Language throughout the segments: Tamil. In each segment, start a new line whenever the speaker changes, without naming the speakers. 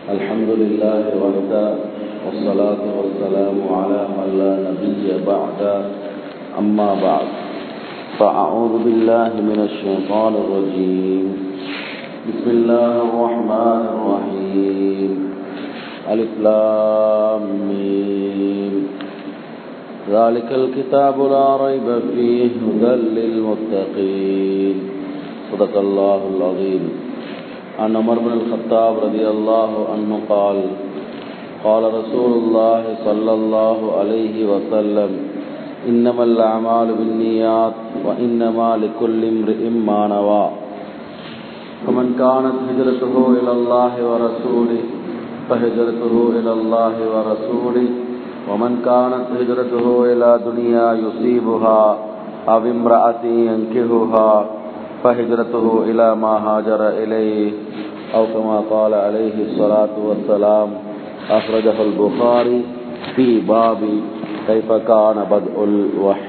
الحمد لله وحده والصلاة والسلام على من لا نبي بعد أما بعد فأعوذ بالله من الشيطان الرجيم بسم الله الرحمن الرحيم ألف لام ميم ذلك الكتاب لا ريب فيه هدى للمتقين صدق الله العظيم عن عمر بن الخطاب رضي الله عنه قال قال رسول الله صلى الله عليه وسلم إنما الأعمال بالنيات وإنما لكل امرئ ما نوى فمن كانت هجرته إلى الله ورسوله فهجرته إلى الله ورسوله ومن كانت هجرته إلى دنيا يصيبها أو امرأة ينكهها فهجرته إلى ما هاجر إليه أو كما قال عليه الصلاة والسلام أخرجه البخاري في باب كيف كان بدء الوحي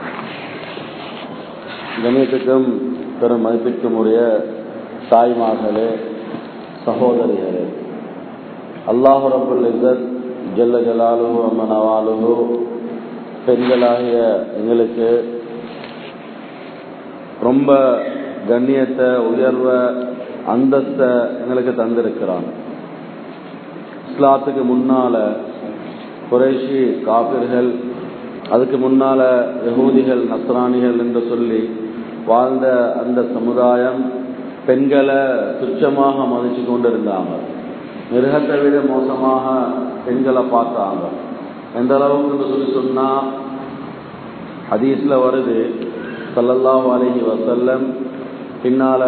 கணியத்துக்கும் பெரும் மதிப்பிற்கும் உரிய தாய்மார்களே சகோதரிகளே அல்லாஹு ரபுல் இசத் ஜல்ல ஜலாலுஹு அம்மனவாலுஹு பெண்களாகிய எங்களுக்கு ரொம்ப கண்ணியத்தை உயர்வ அந்தஸ்த எங்களுக்கு தந்திருக்கிறான் இஸ்லாத்துக்கு முன்னால குறைஷி காபிர்கள் அதுக்கு முன்னால யகூதிகள் நஸ்ரானிகள் என்று சொல்லி வாழ்ந்த அந்த சமுதாயம் பெண்களை துச்சமாக மதிச்சு கொண்டிருந்தாங்க மிருகத்தை விட மோசமாக பெண்களை பார்த்தாங்க எந்த அளவுக்கு சொல்லி சொன்னா ஹதீஸ்ல வருது சல்லல்லாஹு அலஹி வசல்லம் பின்னால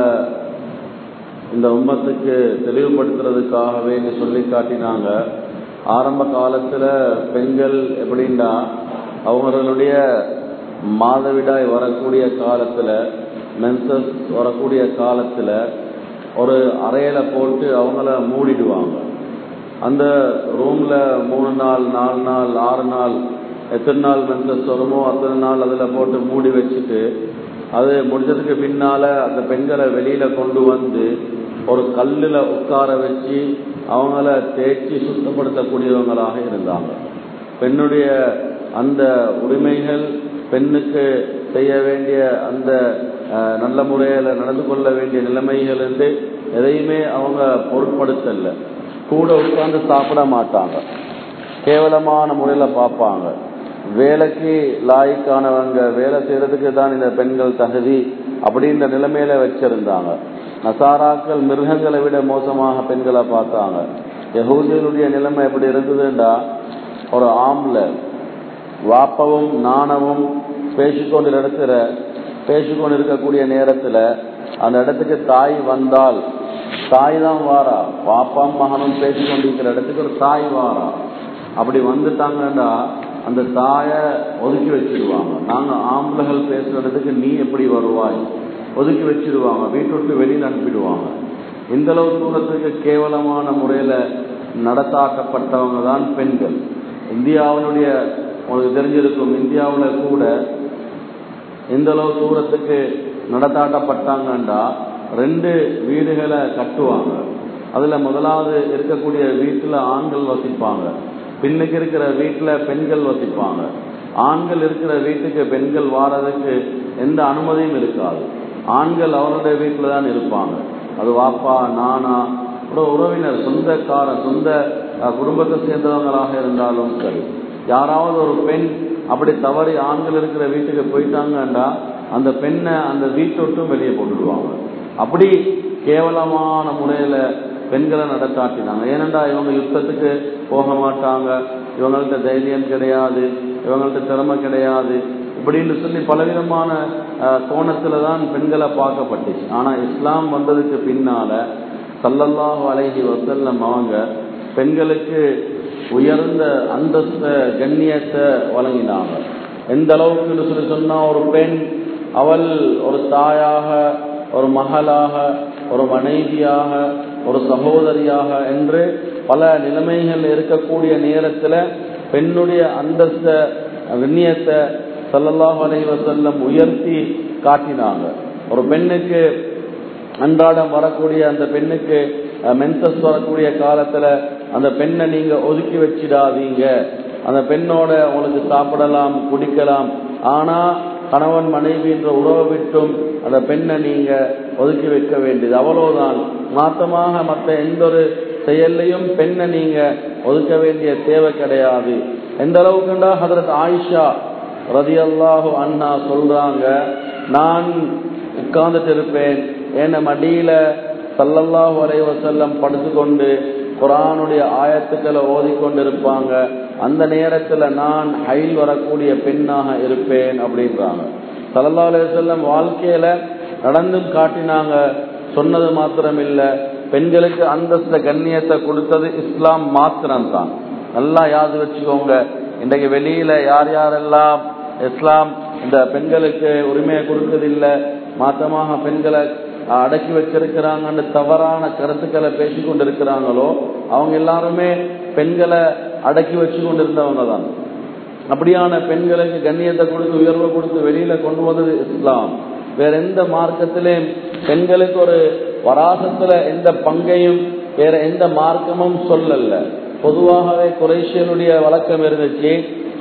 இந்த உம்மத்துக்கு தெளிவுபடுத்துறதுக்காகவே சொல்லி காட்டினாங்க ஆரம்ப காலத்துல பெண்கள் எப்படின்னா அவங்களுடைய மாதவிடாய் வரக்கூடிய காலத்துல மென்சஸ் வரக்கூடிய காலத்துல ஒரு அறையில போட்டு அவங்கள மூடிடுவாங்க அந்த ரூம்ல மூணு நாள் நாலு நாள் ஆறு நாள் எத்தனை நாள் மென்சஸ் வருமோ அத்தனை நாள் அதுல போட்டு மூடி வச்சுட்டு அது முடிஞ்சதுக்கு பின்னால அந்த பெண்களை வெளியில கொண்டு வந்து ஒரு கல்லுல உட்கார வச்சு அவங்கள தேய்ச்சி சுத்தப்படுத்தக்கூடியவங்களாக இருந்தாங்க பெண்ணுடைய அந்த உரிமைகள் பெண்ணுக்கு செய்ய வேண்டிய அந்த நல்ல முறையில் நடந்து கொள்ள வேண்டிய நிலைமைகள் என்று எதையுமே அவங்க பொருட்படுத்தல கூட உட்கார்ந்து சாப்பிட மாட்டாங்க கேவலமான முறையில் பார்ப்பாங்க வேலைக்கு லாய்க்கானவங்க வேலை செய்யறதுக்கு தான் இந்த பெண்கள் தகுதி அப்படின்ற நிலைமையில வச்சிருந்தாங்க நசாராக்கள் மிருகங்களை விட மோசமாக பெண்களை பார்த்தாங்க யகூதியனுடைய நிலைமை எப்படி இருந்ததுண்டா ஒரு ஆம்பளை வாப்பவும் நாணவும் பேசிக்கொண்டு இடத்துல பேசிக்கொண்டு இருக்கக்கூடிய நேரத்துல அந்த இடத்துக்கு தாய் வந்தால் தாய் தான் வாரா பாப்பாம் மகனும் பேசிக்கொண்டிருக்கிற இடத்துக்கு ஒரு தாய் வாரா அப்படி வந்துட்டாங்கன்னா அந்த தாய ஒதுக்கி வச்சிருவாங்க நாங்க ஆம்பளைகள் பேசுறதுக்கு நீ எப்படி வருவாய் ஒதுக்கி வச்சிருவாங்க வீட்டு விட்டு வெளியில் அனுப்பிடுவாங்க இந்த அளவு தூரத்துக்கு கேவலமான முறையில நடத்தாக்கப்பட்டவங்க தான் பெண்கள் இந்தியாவினுடைய உங்களுக்கு தெரிஞ்சிருக்கும் இந்தியாவில் கூட எந்த அளவு தூரத்துக்கு நடத்தாட்டப்பட்டாங்கண்டா ரெண்டு வீடுகளை கட்டுவாங்க அதுல முதலாவது இருக்கக்கூடிய வீட்டுல ஆண்கள் வசிப்பாங்க பின்னுக்கு இருக்கிற வீட்டுல பெண்கள் வசிப்பாங்க ஆண்கள் இருக்கிற வீட்டுக்கு பெண்கள் வாரதுக்கு எந்த அனுமதியும் இருக்காது ஆண்கள் அவருடைய வீட்டுல தான் இருப்பாங்க அது வாப்பா நானா ஒரு உறவினர் சொந்தக்காரன் சொந்த குடும்பத்தை சேர்ந்தவங்களாக இருந்தாலும் சரி யாராவது ஒரு பெண் அப்படி தவறி ஆண்கள் இருக்கிற வீட்டுக்கு போயிட்டாங்கண்டா அந்த பெண்ணை அந்த வீட்டொட்டும் வெளியே போட்டுடுவாங்க அப்படி கேவலமான முறையில பெண்களை நடத்தாட்டினாங்க ஏனண்டா இவங்க யுத்தத்துக்கு போக மாட்டாங்க இவங்கள்ட்ட தைரியம் கிடையாது இவங்கள்ட்ட திறமை கிடையாது இப்படின்னு சொல்லி பலவிதமான கோணத்துல தான் பெண்களை பார்க்கப்பட்டுச்சு ஆனா இஸ்லாம் வந்ததுக்கு பின்னால சல்லல்லாஹு அலைஹி வசல்லம் அவங்க பெண்களுக்கு உயர்ந்த அந்தஸ்த கண்ணியத்தை வழங்கினாங்க எந்த அளவுக்கு சொல்லி சொன்னா ஒரு பெண் அவள் ஒரு தாயாக ஒரு மகளாக ஒரு மனைவியாக ஒரு சகோதரியாக என்று பல நிலைமைகள் இருக்கக்கூடிய நேரத்துல பெண்ணுடைய அந்தஸ்த கண்ணியத்தை சல்லல்லாஹு அலைஹி வஸல்லம் உயர்த்தி காட்டினாங்க ஒரு பெண்ணுக்கு அன்றாடம் வரக்கூடிய அந்த பெண்ணுக்கு மென்சஸ் வரக்கூடிய காலத்துல அந்த பெண்ணை நீங்க ஒதுக்கி வச்சிடாதீங்க அந்த பெண்ணோட உங்களுக்கு சாப்பிடலாம் குடிக்கலாம் ஆனா கணவன் மனைவி என்ற உறவை விட்டும் அந்த பெண்ணை நீங்க ஒதுக்கி வைக்க வேண்டியது அவ்வளவுதான் மாத்தமாக மற்ற எந்த ஒரு செயல்லையும் பெண்ணை நீங்க ஒதுக்க வேண்டிய தேவை கிடையாது எந்த அளவுக்குண்டா ஹதரத் ஆயிஷா ரதி அல்லாஹு அண்ணா சொல்றாங்க நான் உட்கார்ந்துட்டு இருப்பேன் என்ன மடியில சல்லல்லாஹு அலைஹி வஸல்லம் படுத்துக்கொண்டு குரானுடைய ஆயத்துக்களை ஓதிக்கொண்டிருப்பாங்க அந்த நேரத்துல நான் ஹைல் வரக்கூடிய பெண்ணாக இருப்பேன் அப்படின்றாங்க சல்லல்லா அலையம் வாழ்க்கையில நடந்தும் காட்டினாங்க சொன்னது மாத்திரம் இல்ல பெண்களுக்கு அந்தஸ்த கண்ணியத்தை கொடுத்தது இஸ்லாம் மாத்திரம்தான் நல்லா யாது வச்சுக்கோங்க இன்றைக்கு வெளியில யார் யாரெல்லாம் இஸ்லாம் இந்த பெண்களுக்கு உரிமையை கொடுக்கறதில்லை மாத்தமாக பெண்களை அடக்கி வச்சிருக்கிறாங்கன்னு தவறான கருத்துக்களை பேசி கொண்டிருக்கிறாங்களோ அவங்க எல்லாருமே பெண்களை அடக்கி வச்சு கொண்டிருந்தவங்க தான் அப்படியான பெண்களுக்கு கண்ணியத்தை கொடுத்து உயர்வை கொடுத்து வெளியில கொண்டு வந்தது இஸ்லாம் வேற எந்த மார்க்கத்திலையும் பெண்களுக்கு ஒரு வராசத்துல எந்த பங்கையும் வேற எந்த மார்க்கமும் சொல்லல பொதுவாகவே குறைஷியனுடைய வழக்கம் இருந்துச்சு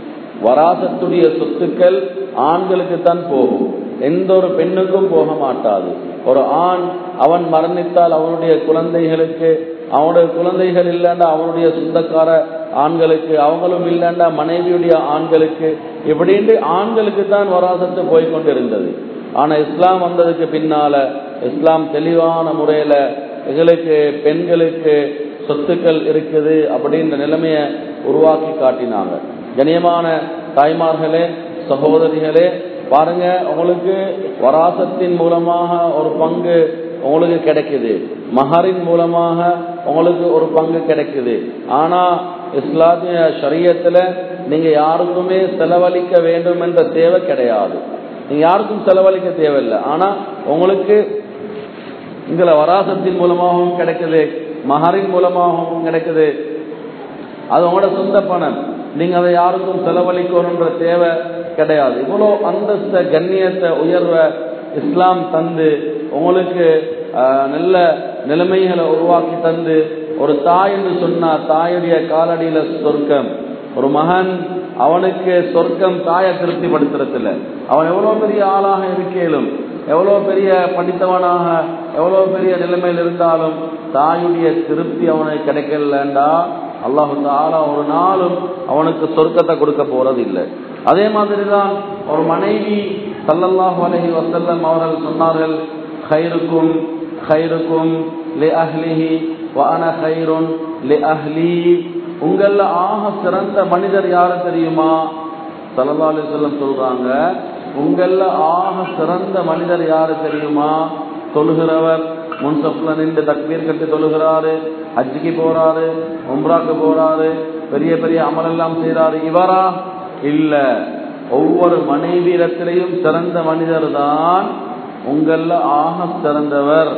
வராசத்துடைய சொத்துக்கள் ஆண்களுக்கு தான் போகும் எந்த ஒரு பெண்ணுக்கும் போக மாட்டாது ஒரு ஆண் அவன் மரணித்தால் அவனுடைய குழந்தைகளுக்கு அவனுடைய குழந்தைகள் இல்லைண்டா அவனுடைய சொந்தக்கார ஆண்களுக்கு அவங்களும் இல்லைண்டா மனைவியுடைய ஆண்களுக்கு இப்படின்னு ஆண்களுக்கு தான் வராசத்து போய்கொண்டிருந்தது ஆனா இஸ்லாம் வந்ததுக்கு பின்னால இஸ்லாம் தெளிவான முறையில எங்களுக்கு பெண்களுக்கு சொத்துக்கள் இருக்குது அப்படின்ற நிலைமைய உருவாக்கி காட்டினாங்க கண்ணியமான தாய்மார்களே சகோதரிகளே பாருங்க உங்களுக்கு வராசத்தின் மூலமாக ஒரு பங்கு உங்களுக்கு கிடைக்குது மஹரின் மூலமாக உங்களுக்கு ஒரு பங்கு கிடைக்குது ஆனா இஸ்லாமிய சரியத்துல நீங்க யாருக்குமே செலவழிக்க வேண்டும் என்ற தேவை கிடையாது நீங்க யாருக்கும் செலவழிக்க தேவையில்லை ஆனா உங்களுக்கு இங்களை வராசத்தின் மூலமாகவும் கிடைக்குது மஹரின் மூலமாகவும் கிடைக்குது அது உங்களோட சொந்த பணம் நீங்க அதை யாருக்கும் செலவழிக்கணும்ன்ற தேவை கிடையாது இவ்வளோ அந்தஸ்த கண்ணியத்தை உயர்வ இஸ்லாம் தந்து உங்களுக்கு நல்ல நிலைமைகளை உருவாக்கி தந்து ஒரு தாய் என்று சொன்னா தாயுடைய காலடியில சொர்க்கம் ஒரு மகன் அவனுக்கு சொர்க்கம் தாயை திருப்திப்படுத்துறதில்ல அவன் எவ்வளவு பெரிய ஆளாக இருக்கேலும் எவ்வளவு பெரிய படித்தவனாக எவ்வளவு பெரிய நிலைமையில் இருந்தாலும் தாயுடைய திருப்தி அவனுக்கு கிடைக்கலண்டா அல்லாஹு தாலா ஒரு நாளும் அவனுக்கு சொர்க்கத்தை கொடுக்க போறது இல்லை அதே மாதிரிதான் ஒரு மனைவி சல்லல்லாஹு அலஹி வசல்லம் அவர்கள் சொன்னார்கள் ஹைருக்கும் ஹைருக்கும் லி அஹ்லிஹி வான ஹைருன் லி அஹ்லி உங்கள ஆக சிறந்த மனிதர் யாரு தெரியுமா சல்லா அலி சொல்லம் சொல்றாங்க உங்கள ஆக சிறந்த மனிதர் யாரு தெரியுமா தொழுகிறவர் முன்சப்ல நின்று தக்பீர் கட்டி தொழுகிறாரு ஹஜ்ஜிக்கு போறாரு உம்ராக்கு போறாரு பெரிய பெரிய அமலெல்லாம் செய்யறாரு இவரா இல்ல ஒவ்வொரு மனைவியிடத்திலையும் சிறந்த மனிதர் தான் உங்கள ஆக சிறந்தவர்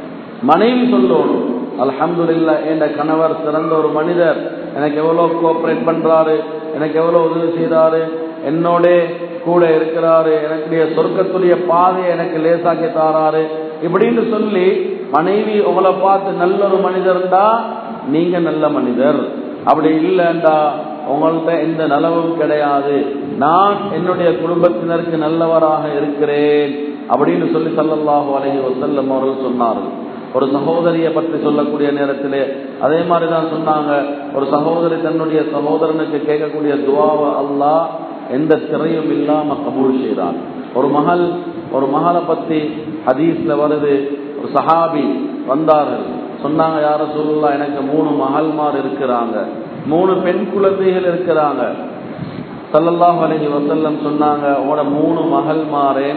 மனைவி சொல்லணும் அல்ஹம்துலில்லா என்ற கணவர் சிறந்த ஒரு மனிதர் எனக்கு எவ்வளவு கோஆபரேட் பண்றாரு எனக்கு எவ்வளவு உதவி செய்யறாரு என்னோட கூட இருக்கிறாரு எனக்குடைய சொர்க்கத்துடைய பாதையை எனக்கு லேசாக்கி தாராரு இப்படின்னு சொல்லி மனைவி உங்களை பார்த்து நல்ல ஒரு மனிதர்டா நீங்க நல்ல மனிதர் அப்படி இல்லைண்டா உங்கள்ட்ட எந்த நலவும் கிடையாது நான் என்னுடைய குடும்பத்தினருக்கு நல்லவராக இருக்கிறேன் அப்படின்னு சொல்லி சல்லல்லாஹு அலஹி வசல்லம் அவர்கள் சொன்னார்கள் ஒரு சகோதரியை பற்றி சொல்லக்கூடிய நேரத்திலே அதே மாதிரி தான் சொன்னாங்க ஒரு சகோதரி தன்னுடைய சகோதரனுக்கு கேட்கக்கூடிய துவாவை அல்லாஹ் எந்த திரையும் இல்லாம கபூல் செய்கிறான் ஒரு மகள் ஒரு மகளை பத்தி ஹதீஸ்ல வருது ஒரு சஹாபி வந்தார்கள் சொன்னாங்க யார சொல்லலாம் எனக்கு மூணு மகள்மார் இருக்கிறாங்க மூணு பெண் குழந்தைகள் இருக்கிறாங்க சல்லல்லாஹு அலஹி வசல்லம் சொன்னாங்க உங்களோட மூணு மகள்மாரே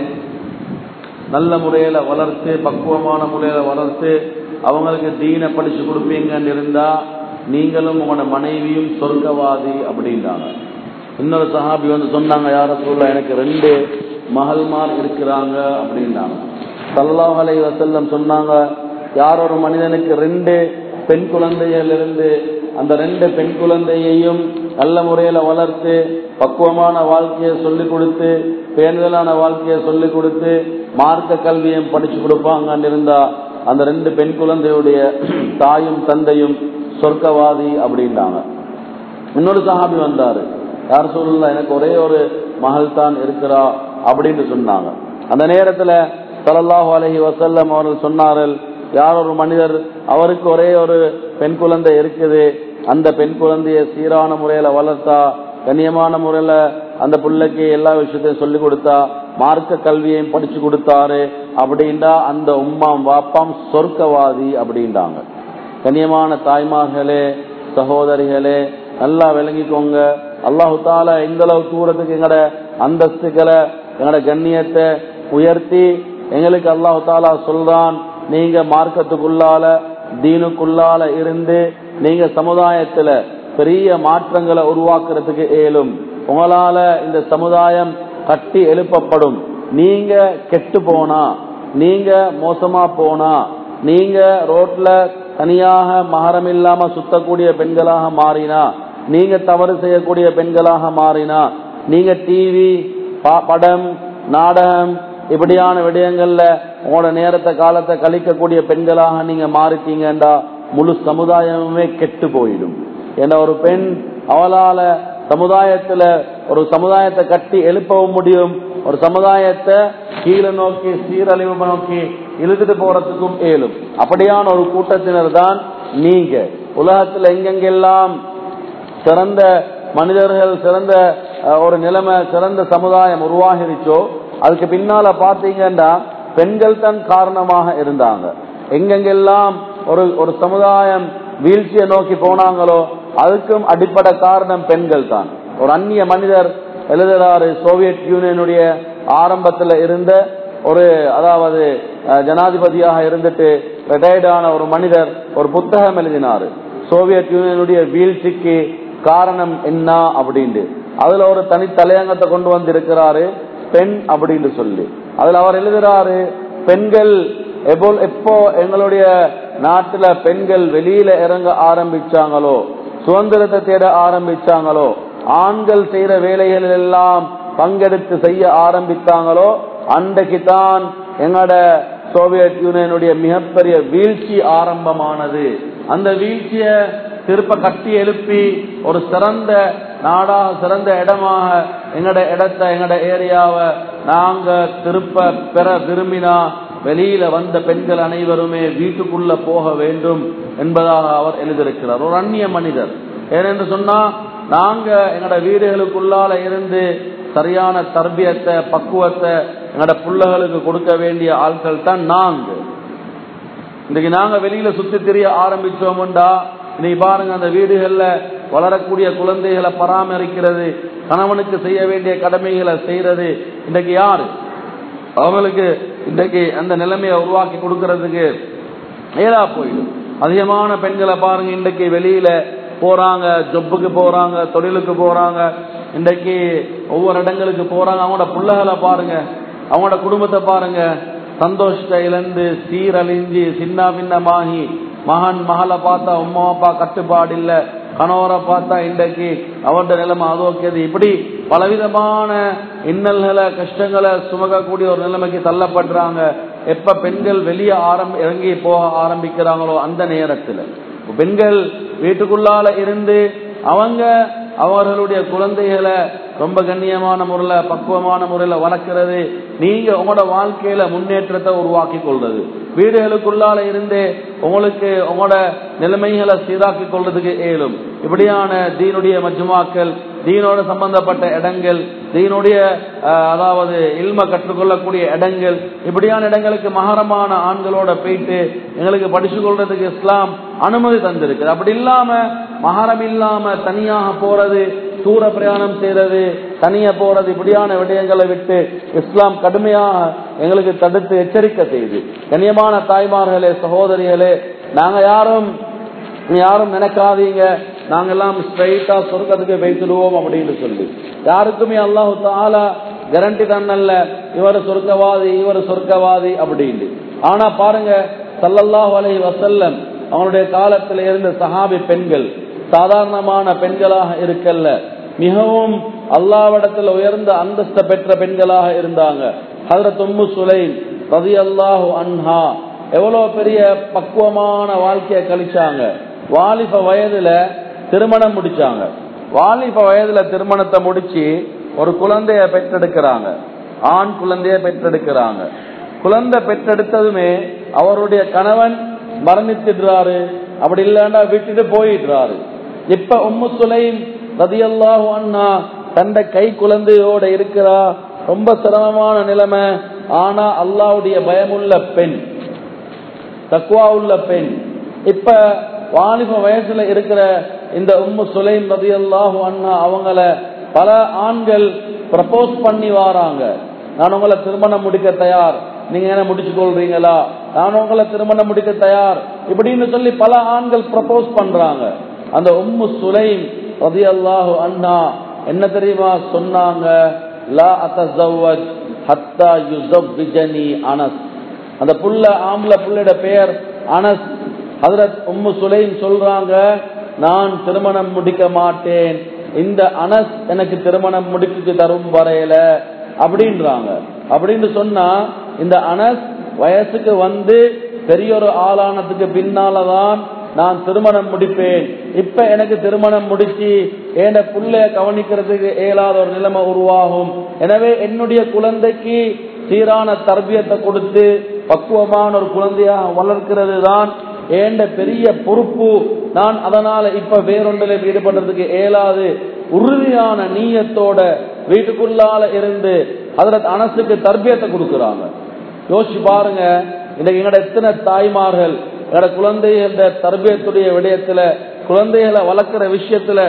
நல்ல முறையில வளர்த்து பக்குவமான முறையில வளர்த்து அவங்களுக்கு தீனை படிச்சு கொடுப்பீங்கன்னு இருந்தா நீங்களும் உங்களோட மனைவியும் சொர்க்கவாதி அப்படின்றாங்க இன்னொரு சஹாபி வந்து சொன்னாங்க யார சொல்ல எனக்கு ரெண்டு மகள்மார் இருக்கிறாங்க அப்படின்னாங்க சல்லாஹ் அலை வசல்லம் சொன்னாங்க யார் ஒரு மனிதனுக்கு ரெண்டு பெண் குழந்தைகள் இருந்து அந்த ரெண்டு பெண் குழந்தையையும் நல்ல முறையில வளர்த்து பக்குவமான வாழ்க்கையை சொல்லிக் கொடுத்து பேணுதலான வாழ்க்கையை சொல்லிக் கொடுத்து மார்க்க கல்வியும் படிச்சு கொடுப்பாங்கன்னு இருந்தா அந்த ரெண்டு பெண் குழந்தையுடைய தாயும் தந்தையும் சொர்க்கவாதி அப்படின்றாங்க இன்னொரு சஹாபி வந்தாரு யார் சொல்லல எனக்கு ஒரே ஒரு மகள் தான் இருக்கிறா அப்படின்னு சொன்னாங்க அந்த நேரத்துல சல்லல்லாஹு அலஹி வசல்லம் அவர்கள் சொன்னார்கள் யார் ஒரு மனிதர் அவருக்கு ஒரே ஒரு பெண் குழந்தை இருக்குது அந்த பெண் குழந்தைய சீரான முறையில வளர்த்தா கண்ணியமான முறையில அந்த பிள்ளைக்கு எல்லா விஷயத்தையும் சொல்லி கொடுத்தா மார்க்க கல்வியையும் படிச்சு கொடுத்தாரு அப்படின்டா அந்த உம்மாம் வாப்பாம் சொர்க்கவாதி அப்படின்றாங்க கண்ணியமான தாய்மார்களே சகோதரிகளே நல்லா விளங்கிக்கோங்க அல்லாஹு தாலா இந்த அளவு தூரத்துக்கு எங்கட அந்தஸ்துகளை எங்கட கண்ணியத்தை உயர்த்தி எங்களுக்கு அல்லாஹு தாலா சொல்றான் நீங்க மார்க்கத்துக்குள்ளால தீனுக்குள்ளால இருந்து நீங்க சமுதாயத்துல பெரிய மாற்றங்களை உருவாக்குறதுக்கு இயலும் உங்களால இந்த சமுதாயம் கட்டி எழுப்பப்படும் நீங்க கெட்டு போனா நீங்க மோசமா போனா நீங்க ரோட்ல தனியாக மகரம் இல்லாம சுத்தக்கூடிய பெண்களாக மாறினா நீங்க தவறு செய்யக்கூடிய பெண்களாக மாறினா நீங்க டிவி படம் நாடகம் இப்படியான விடயங்கள்ல உங்களோட நேரத்தை காலத்தை கழிக்கக்கூடிய பெண்களாக நீங்க மாறிட்டீங்கன்றா முழு சமுதாயமுமே கெட்டு போயிடும் ஏன்னா ஒரு பெண் அவளால சமுதாயத்துல ஒரு சமுதாயத்தை கட்டி எழுப்பவும் முடியும் ஒரு சமுதாயத்தை கீழே நோக்கி சீரழிவு நோக்கி இழுத்துட்டு போறதுக்கும் இயலும் அப்படியான ஒரு கூட்டத்தினர் தான் நீங்க உலகத்துல எங்கெங்கெல்லாம் சிறந்த மனிதர்கள் சிறந்த ஒரு நிலைமை சிறந்த சமுதாயம் உருவாகிருச்சோ அதுக்கு பின்னால பாத்தீங்கன்னா பெண்கள் தான் காரணமாக இருந்தாங்க எங்கெங்கெல்லாம் ஒரு ஒரு சமுதாயம் வீழ்ச்சியை நோக்கி போனாங்களோ அதுக்கும் அடிப்படை காரணம் பெண்கள் தான் ஒரு அந்நிய மனிதர் எழுதுறாரு சோவியத் யூனியனுடைய ஆரம்பத்துல இருந்த ஒரு அதாவது ஜனாதிபதியாக இருந்துட்டு ரிட்டையர்டான ஒரு மனிதர் ஒரு புத்தகம் எழுதினாரு சோவியத் யூனியனுடைய வீழ்ச்சிக்கு காரணம் என்ன அப்படின்னு அதுல ஒரு தனி தலையங்கத்தை கொண்டு வந்து இருக்கிறாரு பெண் அப்படின்னு சொல்லி அதுல அவர் எழுதுறாரு பெண்கள் எப்போ எங்களுடைய நாட்டுல பெண்கள் வெளியில இறங்க ஆரம்பிச்சாங்களோ சுதந்திரத்தை தேட ஆரம்பிச்சாங்களோ ஆண்கள் செய்யற வேலைகள் எல்லாம் பங்கெடுத்து செய்ய ஆரம்பித்தாங்களோ அன்றைக்கு தான் எங்களோட சோவியத் யூனியனுடைய மிகப்பெரிய வீழ்ச்சி ஆரம்பமானது அந்த வீழ்ச்சிய திருப்ப கட்டி எழுப்பி ஒரு சிறந்த நாடாக சிறந்த இடமாக எங்கட இடத்தை எங்கட ஏரியாவை நாங்க திருப்ப பெற விரும்பினா வெளியில வந்த பெண்கள் அனைவருமே வீட்டுக்குள்ள போக வேண்டும் என்பதாக அவர் எழுதியிருக்கிறார் ஒரு அந்நிய மனிதர் ஏனென்று சொன்னா நாங்க எங்கட வீடுகளுக்குள்ளால இருந்து சரியான தர்பியத்தை பக்குவத்தை எங்கட பிள்ளைகளுக்கு கொடுக்க வேண்டிய ஆட்கள் தான் நாங்க இன்னைக்கு நாங்க வெளியில சுத்தி தெரிய ஆரம்பிச்சோம்டா இன்னைக்கு பாருங்க அந்த வீடுகள்ல வளரக்கூடிய குழந்தைகளை பராமரிக்கிறது கணவனுக்கு செய்ய வேண்டிய கடமைகளை செய்யறது இன்னைக்கு யாரு அவங்களுக்கு இன்றைக்கு அந்த நிலைமையை உருவாக்கி கொடுக்கறதுக்கு நேரா போயிடும் அதிகமான பெண்களை பாருங்க இன்றைக்கு வெளியில போறாங்க ஜொப்புக்கு போறாங்க தொழிலுக்கு போறாங்க இன்றைக்கு ஒவ்வொரு இடங்களுக்கு போறாங்க அவங்களோட பிள்ளைகளை பாருங்க அவங்களோட குடும்பத்தை பாருங்க சந்தோஷத்தை இழந்து சீரழிஞ்சு சின்ன பின்னமாகி மகன் மகளை பார்த்தா உமா அப்பா கட்டுப்பாடு இல்ல கணவரை பார்த்தா இன்றைக்கு அவருடைய நிலைமை அதோக்கியது இப்படி பலவிதமான இன்னல்களை கஷ்டங்களை சுமக்கக்கூடிய ஒரு நிலைமைக்கு தள்ளப்படுறாங்க எப்ப பெண்கள் வெளியே ஆரம்பி இறங்கி போக ஆரம்பிக்கிறாங்களோ அந்த நேரத்தில் பெண்கள் வீட்டுக்குள்ளால இருந்து அவங்க அவர்களுடைய குழந்தைகளை ரொம்ப கண்ணியமான முறையில பக்குவமான முறையில வளர்க்கிறது நீங்க உங்களோட வாழ்க்கையில முன்னேற்றத்தை உருவாக்கி கொள்றது வீடுகளுக்குள்ளால இருந்து உங்களுக்கு உங்களோட நிலைமைகளை சீராக்கி கொள்றதுக்கு இயலும் இப்படியான தீனுடைய மஜ்மாக்கள் தீனோட சம்பந்தப்பட்ட இடங்கள் தீனுடைய அதாவது இல்ம கற்றுக்கொள்ளக்கூடிய இடங்கள் இப்படியான இடங்களுக்கு மகரமான ஆண்களோட போயிட்டு எங்களுக்கு படிச்சு கொள்றதுக்கு இஸ்லாம் அனுமதி தந்திருக்கு அப்படி இல்லாம மகரம் இல்லாம தனியாக போறது தூர பிரயாணம் செய்யறது தனியா போறது இப்படியான விடயங்களை விட்டு இஸ்லாம் கடுமையாக எங்களுக்கு தடுத்து எச்சரிக்கை செய்து கண்ணியமான தாய்மார்களே சகோதரிகளே நாங்க யாரும் யாரும் நினைக்காதீங்க நாங்கெல்லாம் ஸ்ட்ரைட்டா சொர்க்கத்துக்கு வைத்துடுவோம் அப்படின்னு சொல்லி யாருக்குமே அல்லாஹு தாலா கேரண்டி தன்னல்ல இவர் சொர்க்கவாதி இவர் சொர்க்கவாதி அப்படின்னு ஆனா பாருங்க சல்லல்லாஹு அலை வசல்லம் அவனுடைய காலத்தில் இருந்த சஹாபி பெண்கள் சாதாரணமான பெண்களாக இருக்கல்ல மிகவும் அல்லாவிடத்தில் உயர்ந்த அந்தஸ்த பெற்ற பெண்களாக இருந்தாங்க ஹதரத் உம்மு சுலைம் ரதி அல்லாஹு அன்ஹா எவ்வளவு பெரிய பக்குவமான வாழ்க்கையை கழிச்சாங்க வாலிப வயதுல திருமணம் முடிச்சாங்க வாலிப வயதுல திருமணத்தை முடிச்சு ஒரு குழந்தைய பெற்றெடுக்கிறாங்க ஆண் குழந்தைய பெற்றெடுக்கிறாங்க குழந்தை பெற்றெடுத்ததுமே அவருடைய கணவன் மரணிச்சிடுறாரு அப்படி இல்லைன்னா விட்டுட்டு போயிடுறாரு இப்ப உம்மு சுலைம் ரதியல்லாஹு அண்ணா தந்த கை குழந்தையோட இருக்கிறா ரொம்ப சிரமமான நிலைமை ஆனா அல்லாவுடைய பயமுள்ள பெண் தக்குவா உள்ள பெண் இப்ப வாலிப வயசுல இருக்கிற இந்த உம்மு சுலைம் ரதியல்லாஹு அண்ணா அவங்கள பல ஆண்கள் ப்ரப்போஸ் பண்ணி வாராங்க நான் உங்களை திருமணம் முடிக்க தயார் நீங்க என்ன முடிச்சு கொள்றீங்களா நான் உங்களை திருமணம் முடிக்க தயார் இப்படின்னு சொல்லி பல ஆண்கள் ப்ரப்போஸ் பண்றாங்க அந்த உம்மு சுலைம் ரதி அல்லாஹு அண்ணா என்ன தெரியுமா சொன்னாங்க லா அத்தவஜ் ஹத்தா யுசவ்விஜனி அனஸ் அந்த புள்ள ஆம்பளை புள்ளையோட பெயர் அனஸ் ஹதரத் உம்மு சுலைம் சொல்றாங்க நான் திருமணம் முடிக்க மாட்டேன் இந்த அனஸ் எனக்கு திருமணம் முடிச்சு தரும் வரையில அப்படின்றாங்க அப்படின்னு சொன்னா இந்த அனஸ் வயசுக்கு வந்து பெரிய ஒரு ஆளானதுக்கு பின்னாலதான் நான் திருமணம் முடிப்பேன் இப்ப எனக்கு திருமணம் முடிச்சு ஏண்ட புள்ளைய கவனிக்கிறதுக்கு இயலாத ஒரு நிலைமை உருவாகும் எனவே என்னுடைய குழந்தைக்கு சீரான தர்பியத்தை கொடுத்து பக்குவமான ஒரு குழந்தையாக வளர்க்கிறது தான் ஏண்ட பெரிய பொறுப்பு நான் அதனால இப்ப வேறொன்றில் ஈடுபடுறதுக்கு இயலாது உறுதியான நீயத்தோட வீட்டுக்குள்ளால இருந்து அதுல அனசுக்கு தர்பியத்தை கொடுக்கறாங்க யோசிச்சு பாருங்க இன்னைக்கு எங்கட எத்தனை தாய்மார்கள் எங்கட குழந்தைகள தர்பியத்துடைய விடயத்துல குழந்தைகளை வளர்க்கிற விஷயத்துல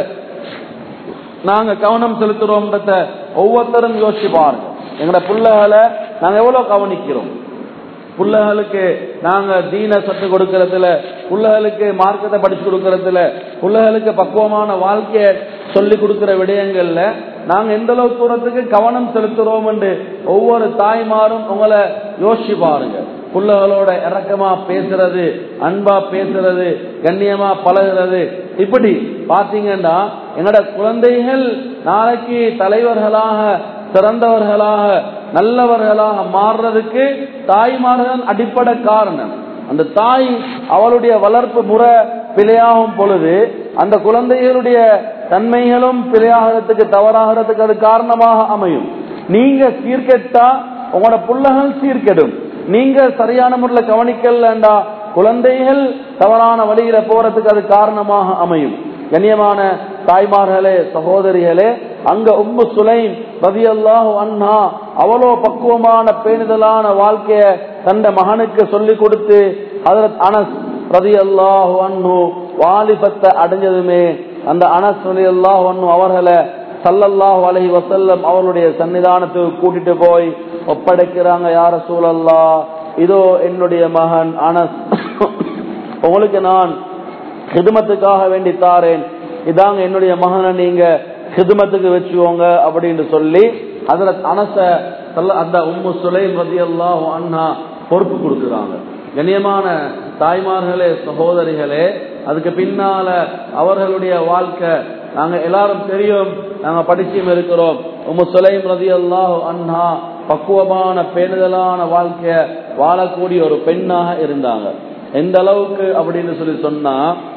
நாங்க கவனம் செலுத்துறோம்ன்றத ஒவ்வொருத்தரும் யோசிச்சு பாருங்க எங்கட பிள்ளைகளை நாங்க எவ்வளவு கவனிக்கிறோம் பிள்ளைகளுக்கு நாங்க தீன சத்து கொடுக்கறதுல பிள்ளைகளுக்கு மார்க்கத்தை படிச்சு கொடுக்கறதுல பிள்ளைகளுக்கு பக்குவமான வாழ்க்கைய சொல்லி கொடுக்கிற விடயங்கள்ல நாங்க எந்த அளவு தூரத்துக்கு கவனம் செலுத்துறோம் என்று ஒவ்வொரு தாய்மாரும் உங்களை யோசிச்சு பாருங்க பிள்ளைகளோட இறக்கமா பேசுறது அன்பா பேசுறது கண்ணியமா பழகுறது இப்படி பாத்தீங்கன்னா எங்கட குழந்தைகள் நாளைக்கு தலைவர்களாக சிறந்தவர்களாக நல்லவர்களாக மாறுறதுக்கு தாய்மார்கள் அடிப்படை காரணம் அந்த தாய் அவளுடைய வளர்ப்பு முறை பிழையாகும் பொழுது அந்த குழந்தைகளுடைய தன்மைகளும் பிழையாகிறதுக்கு தவறாகிறதுக்கு அது காரணமாக அமையும் நீங்க சீர்கெட்டா உங்களோட புள்ளகள் சீர்கெடும் நீங்க சரியான முறையில் கவனிக்கலண்டா குழந்தைகள் தவறான வழியில போறதுக்கு அது காரணமாக அமையும் கண்ணியமான தாய்மார்களே சகோதரிகளே அங்க உம்மு சுலைம் ரதி அல்லாஹு அண்ணா அவ்வளோ பக்குவமான பேணுதலான வாழ்க்கைய தந்த மகனுக்கு சொல்லி கொடுத்து அதற்கு அனஸ் ரதி அல்லாஹு அண்ணு வாலிபத்தை அடைஞ்சதுமே அந்த அனஸ் ரதி அல்லாஹு அண்ணு அவர்களை சல்லல்லாஹு அலஹி வசல்லம் அவருடைய சன்னிதானத்துக்கு கூட்டிட்டு போய் ஒப்படைக்கிறாங்க யார சூழல்லா இதோ என்னுடைய மகன் அனஸ் உங்களுக்கு நான் ஹிதுமத்துக்காக வேண்டி தாரேன் இதாங்க என்னுடைய மகனை நீங்க ஹிதுமத்துக்கு வச்சுக்கோங்க அப்படின்னு சொல்லி அதுல அனச அந்த உம்மு சுலைம் ரதி அல்லாஹ் அண்ணா பொறுப்பு கொடுக்குறாங்க கண்ணியமான தாய்மார்களே சகோதரிகளே அதுக்கு பின்னால அவர்களுடைய வாழ்க்கை நாங்க எல்லாரும் தெரியும் நாங்க படிச்சும் இருக்கிறோம் உம்மு சுலைம் ரதி அல்லாஹ் அண்ணா பக்குவமான பேணுதலான வாழ்க்கைய வாழக்கூடிய ஒரு பெண்ணாக இருந்தாங்க எந்த அளவுக்கு அப்படின்னு சொல்லி சொன்னா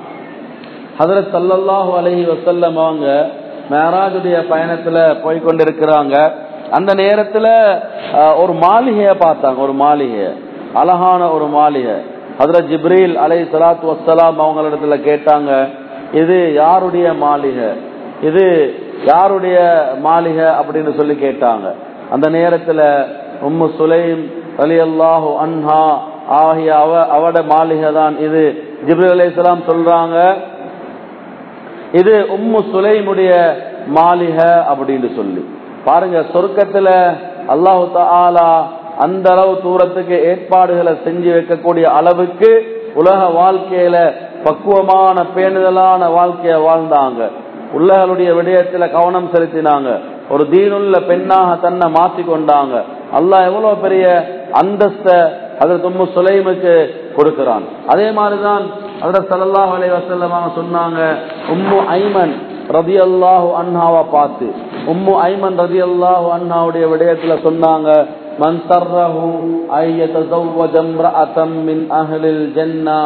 ஹதரத் சல்லல்லாஹு அலஹி வசல்லம் அவங்க மேராஜுடைய பயணத்துல போய் கொண்டிருக்கிறாங்க அந்த நேரத்துல ஒரு மாளிகைய பார்த்தாங்க ஒரு மாளிகை அழகான ஒரு மாளிகை ஹதரத் ஜிப்ரீல் அலை சலாத்து வசலாம் அவங்களிடத்துல கேட்டாங்க இது யாருடைய மாளிகை இது யாருடைய மாளிகை அப்படின்னு சொல்லி கேட்டாங்க அந்த நேரத்துல உம்மு சுலைம் அலி அல்லாஹு அன்ஹா ஆகிய அவ அவட மாளிகை தான் இது ஜிப்ரீல் அலி சொல்றாங்க இது உம்மு சுலைமுடைய மாளிகை அப்படின்னு சொல்லி பாருங்க சொர்க்கத்துல அல்லாஹு தாலா அந்த அளவு தூரத்துக்கு ஏற்பாடுகளை செஞ்சு வைக்கக்கூடிய அளவுக்கு உலக வாழ்க்கையில பக்குவமான பேணுதலான வாழ்க்கைய வாழ்ந்தாங்க உள்ளகளுடைய விடயத்துல கவனம் செலுத்தினாங்க ஒரு தீனுள்ள பெண்ணாக தன்னை மாத்தி கொண்டாங்க அல்லாஹ் எவ்வளவு பெரிய அந்தஸ்த அதற்கு உம்மு சுலைமுக்கு கொடுக்கிறான் அதே மாதிரிதான் அதற்கு சல்லாஹ் அலை வசல்லமாக சொன்னாங்க உம்மு ஐமன் ரதி அல்லாஹு அண்ணாவை பார்த்து உம்மு ஐமன் ரதி அல்லாஹு அண்ணாவுடைய விடயத்துல சொன்னாங்க من سره أن يتزوج امرأة من أهل الجنة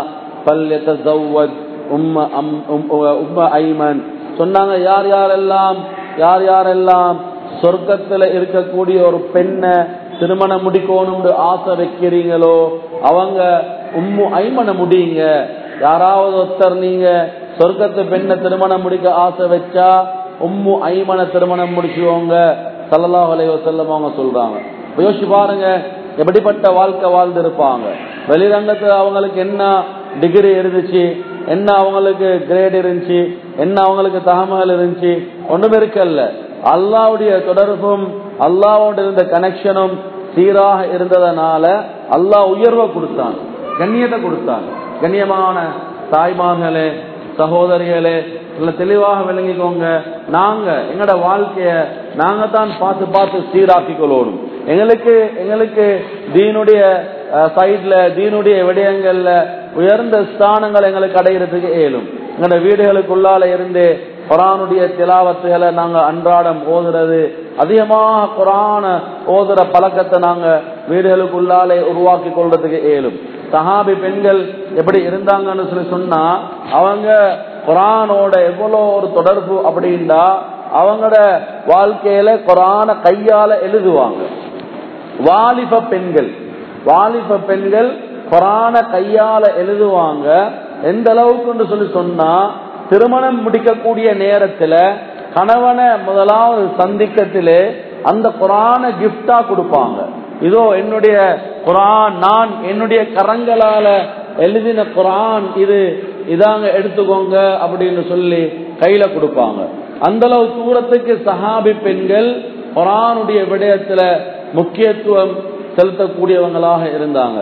فليتزوج أم أم أم أم أيمن சொன்னாங்க யார் யாரெல்லாம் யார் யாரெல்லாம் சொர்க்கத்துல இருக்கக்கூடிய ஒரு பெண்ணை திருமணம் முடிக்கணும்னு ஆசை வைக்கிறீங்களோ அவங்க உம்மு ஐமனை முடியுங்க யாராவது ஒருத்தர் நீங்க சொர்க்கத்து பெண்ணை திருமணம் முடிக்க ஆசை வச்சா உம்மு ஐமனை திருமணம் முடிச்சுவோங்க சல்லல்லாஹு அலைஹி வஸல்லம் அவங்க சொல்றாங்க யோசிச்சு பாருங்க எப்படிப்பட்ட வாழ்க்கை வாழ்ந்து இருப்பாங்க வெளிரங்கத்துல அவங்களுக்கு என்ன டிகிரி இருந்துச்சு என்ன அவங்களுக்கு கிரேட் இருந்துச்சு என்ன அவங்களுக்கு தகவல் இருந்துச்சு ஒண்ணுமே இருக்கல்ல அல்லாவுடைய தொடர்பும் அல்லாவோட இருந்த கனெக்ஷனும் சீராக இருந்ததனால அல்லாஹ் உயர்வை கொடுத்தான் கண்ணியத்தை கொடுத்தான் கண்ணியமான தாய்மார்களே சகோதரிகளே இல்ல தெளிவாக விளங்கிக்கோங்க நாங்க எங்கட வாழ்க்கைய நாங்க தான் பார்த்து பார்த்து சீராக்கி கொள்ளணும் எங்களுக்கு எங்களுக்கு தீனுடைய சைட்ல தீனுடைய விடயங்கள்ல உயர்ந்த ஸ்தானங்கள் எங்களுக்கு அடைகிறதுக்கு இயலும் எங்களோட வீடுகளுக்குள்ளால இருந்து குரானுடைய திலாவத்துகளை நாங்க அன்றாடம் ஓதுறது அதிகமாக குரான ஓதுற பழக்கத்தை நாங்க வீடுகளுக்குள்ளாலே உருவாக்கி கொள்றதுக்கு இயலும் சஹாபி பெண்கள் எப்படி இருந்தாங்கன்னு சொல்லி சொன்னா அவங்க குரானோட எவ்வளோ ஒரு தொடர்பு அப்படின்னா அவங்களோட வாழ்க்கையில குரான கையால எழுதுவாங்க வாலிப பெண்கள் வாலிப பெண்கள் குரான கையால எழுதுவாங்க எந்த அளவுக்கு சொல்லி சொன்னா திருமணம் முடிக்கக்கூடிய நேரத்துல கணவனை முதலாவது சந்திக்கத்திலே அந்த குரான கிஃப்டா கொடுப்பாங்க இதோ என்னுடைய குரான் நான் என்னுடைய கரங்களால எழுதின குரான் இது இதாங்க எடுத்துக்கோங்க அப்படின்னு சொல்லி கையில கொடுப்பாங்க அந்த அளவு தூரத்துக்கு சஹாபி பெண்கள் குரானுடைய விடயத்துல முக்கியத்துவம் செலுத்தக்கூடியவங்களாக இருந்தாங்க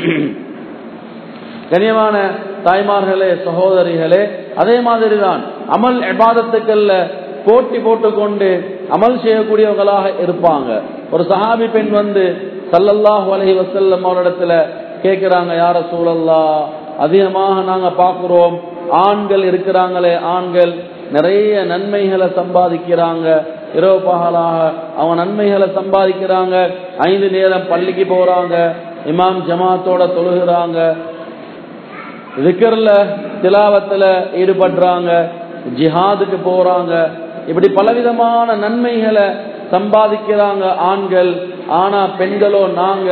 கனியமான தாய்மார்களே சகோதரிகளே அதே மாதிரிதான் அமல் எபாதத்துக்கள்ல போட்டி போட்டுக்கொண்டு அமல் செய்யக்கூடியவங்களாக இருப்பாங்க ஒரு சஹாபி பெண் வந்து சல்லல்லாஹு அலஹி வசல்லம் அவரிடத்துல கேட்கிறாங்க யார சூழல்லா அதிகமாக நாங்க பாக்குறோம் ஆண்கள் இருக்கிறாங்களே ஆண்கள் நிறைய நன்மைகளை சம்பாதிக்கிறாங்க இரவு பகலாக அவங்க நன்மைகளை சம்பாதிக்கிறாங்க ஐந்து நேரம் பள்ளிக்கு போறாங்க இமாம் ஜமாத்தோட தொழுகிறாங்க விக்கர்ல திலாவத்துல ஈடுபடுறாங்க ஜிஹாதுக்கு போறாங்க இப்படி பலவிதமான நன்மைகளை சம்பாதிக்கிறாங்க ஆண்கள் ஆனா பெண்களோ நாங்க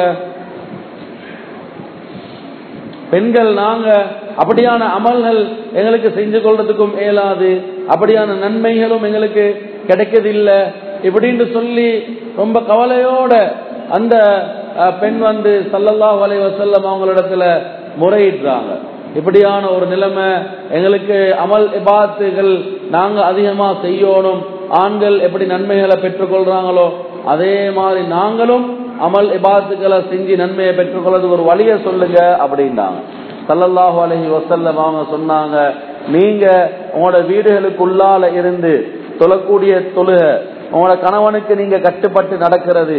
பெண்கள் நாங்க அப்படியான அமல்கள் எங்களுக்கு செஞ்சு கொள்றதுக்கும் இயலாது அப்படியான நன்மைகளும் எங்களுக்கு கிடைக்கதில்லை இப்படின்னு சொல்லி ரொம்ப கவலையோட அந்த பெண் வந்து சல்லல்லா வலை வசல்லம் அவங்களிடத்துல முறையிடுறாங்க இப்படியான ஒரு நிலைமை எங்களுக்கு அமல் இபாத்துகள் நாங்க அதிகமா செய்யணும் ஆண்கள் எப்படி நன்மைகளை பெற்றுக்கொள்றாங்களோ அதே மாதிரி நாங்களும் அமல் இபாத்துக்களை செஞ்சு நன்மையை பெற்றுக்கொள்றது ஒரு வழிய சொல்லுங்க அப்படின்னாங்க சல்லல்லாஹு அலஹி வசல்லம் அவங்க சொன்னாங்க நீங்க உங்களோட வீடுகளுக்குள்ளால இருந்து தொழக்கூடிய தொழுக உங்களோட கணவனுக்கு நீங்க கட்டுப்பட்டு நடக்கிறது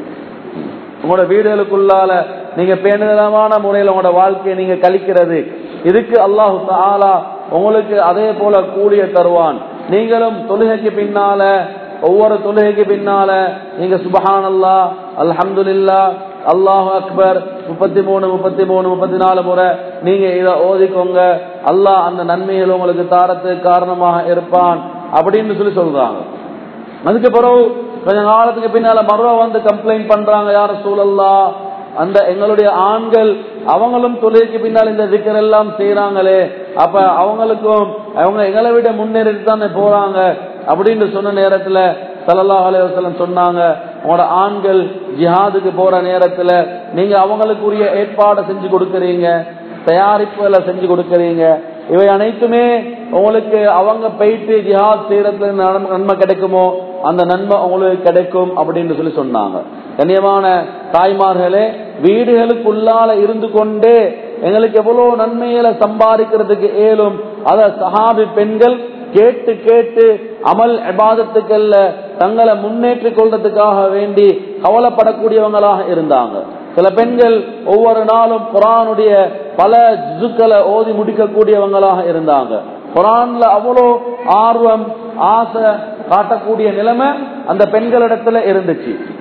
உங்களோட வீடுகளுக்குள்ளால நீங்க பேணுதலமான முறையில் உங்களோட வாழ்க்கையை நீங்க கழிக்கிறது இதுக்கு அல்லாஹு தாலா உங்களுக்கு அதே போல கூலிய தருவான் நீங்களும் தொழுகைக்கு பின்னால ஒவ்வொரு தொழுகைக்கு பின்னால நீங்க சுபஹான் அல்லா அல்ஹம்துல்லா அல்லாஹு அக்பர் முப்பத்தி மூணு முப்பத்தி மூணு முப்பத்தி நாலு முறை நீங்க இதை ஓதிக்கோங்க அல்லாஹ் அந்த நன்மைகள் உங்களுக்கு தாரத்துக்கு காரணமாக இருப்பான் அப்படின்னு சொல்லி சொல்றாங்க அதுக்கு பிறகு கொஞ்ச காலத்துக்கு பின்னால மறுவா வந்து கம்ப்ளைண்ட் பண்றாங்க யார சூழல்லா அந்த எங்களுடைய ஆண்கள் அவங்களும் தொழிலுக்கு பின்னால் இந்த திக்கர் எல்லாம் செய்யறாங்களே அப்ப அவங்களுக்கும் அவங்க எங்களை விட முன்னேறி தானே போறாங்க அப்படின்னு சொன்ன நேரத்துல சல்லல்லா அலைவசலம் சொன்னாங்க உங்களோட ஆண்கள் ஜிஹாதுக்கு போற நேரத்துல நீங்க அவங்களுக்குரிய ஏற்பாடை செஞ்சு கொடுக்கறீங்க தயாரிப்புகளை செஞ்சு கொடுக்கறீங்க இவை அனைத்துமே உங்களுக்கு அவங்க போயிட்டு ஜிஹாத் செய்யறதுல நன்மை கிடைக்குமோ அந்த நன்மை உங்களுக்கு கிடைக்கும் அப்படின்னு சொல்லி சொன்னாங்க கண்ணியமான தாய்மார்களே வீடுகளுக்குள்ளால இருந்து கொண்டே எங்களுக்கு எவ்வளவு நன்மைகளை சம்பாதிக்கிறதுக்கு ஏலும் அத சஹாபி பெண்கள் கேட்டு கேட்டு அமல் எபாதத்துக்கள்ல தங்களை முன்னேற்றிக் கொள்றதுக்காக வேண்டி கவலைப்படக்கூடியவங்களாக இருந்தாங்க சில பெண்கள் ஒவ்வொரு நாளும் குரானுடைய பல ஜுக்களை ஓதி முடிக்கக்கூடியவங்களாக இருந்தாங்க குரான்ல அவ்வளோ ஆர்வம் ஆசை காட்டக்கூடிய நிலைமை அந்த பெண்களிடத்துல இருந்துச்சு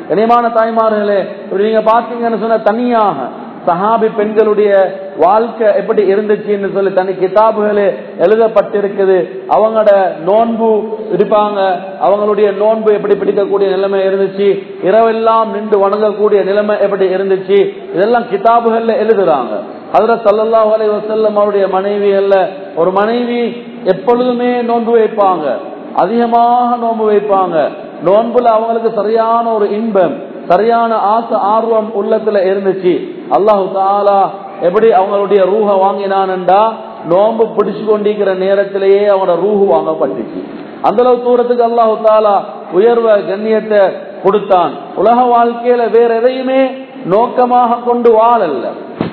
கனியமான தாய்மார்களே இப்படி நீங்க பாத்தீங்கன்னு சொன்ன தனியாக சஹாபி பெண்களுடைய வாழ்க்கை எப்படி இருந்துச்சுன்னு சொல்லி தனி கிதாபுகளே எழுதப்பட்டிருக்குது அவங்களோட நோன்பு இருப்பாங்க அவங்களுடைய நோன்பு எப்படி பிடிக்கக்கூடிய நிலைமை இருந்துச்சு இரவெல்லாம் நின்று வணங்கக்கூடிய நிலைமை எப்படி இருந்துச்சு இதெல்லாம் கிதாபுகள்ல எழுதுறாங்க அதுல சல்லல்லாஹு அலைஹி வஸல்லம் அவருடைய மனைவிகள்ல ஒரு மனைவி எப்பொழுதுமே நோன்பு வைப்பாங்க அதிகமாக நோன்பு வைப்பாங்க நோன்புல அவங்களுக்கு சரியான ஒரு இன்பம் சரியான ஆசை ஆர்வம் உள்ளத்துல இருந்துச்சு அல்லாஹு தாலா எப்படி அவங்களுடைய ரூஹ வாங்கினான்டா நோன்பு பிடிச்சு கொண்டிருக்கிற நேரத்திலேயே அவனோட ரூஹு வாங்கப்பட்டுச்சு அந்த அளவு தூரத்துக்கு அல்லாஹு தாலா உயர்வ கண்ணியத்தை கொடுத்தான் உலக வாழ்க்கையில வேற எதையுமே நோக்கமாக கொண்டு வாழல்ல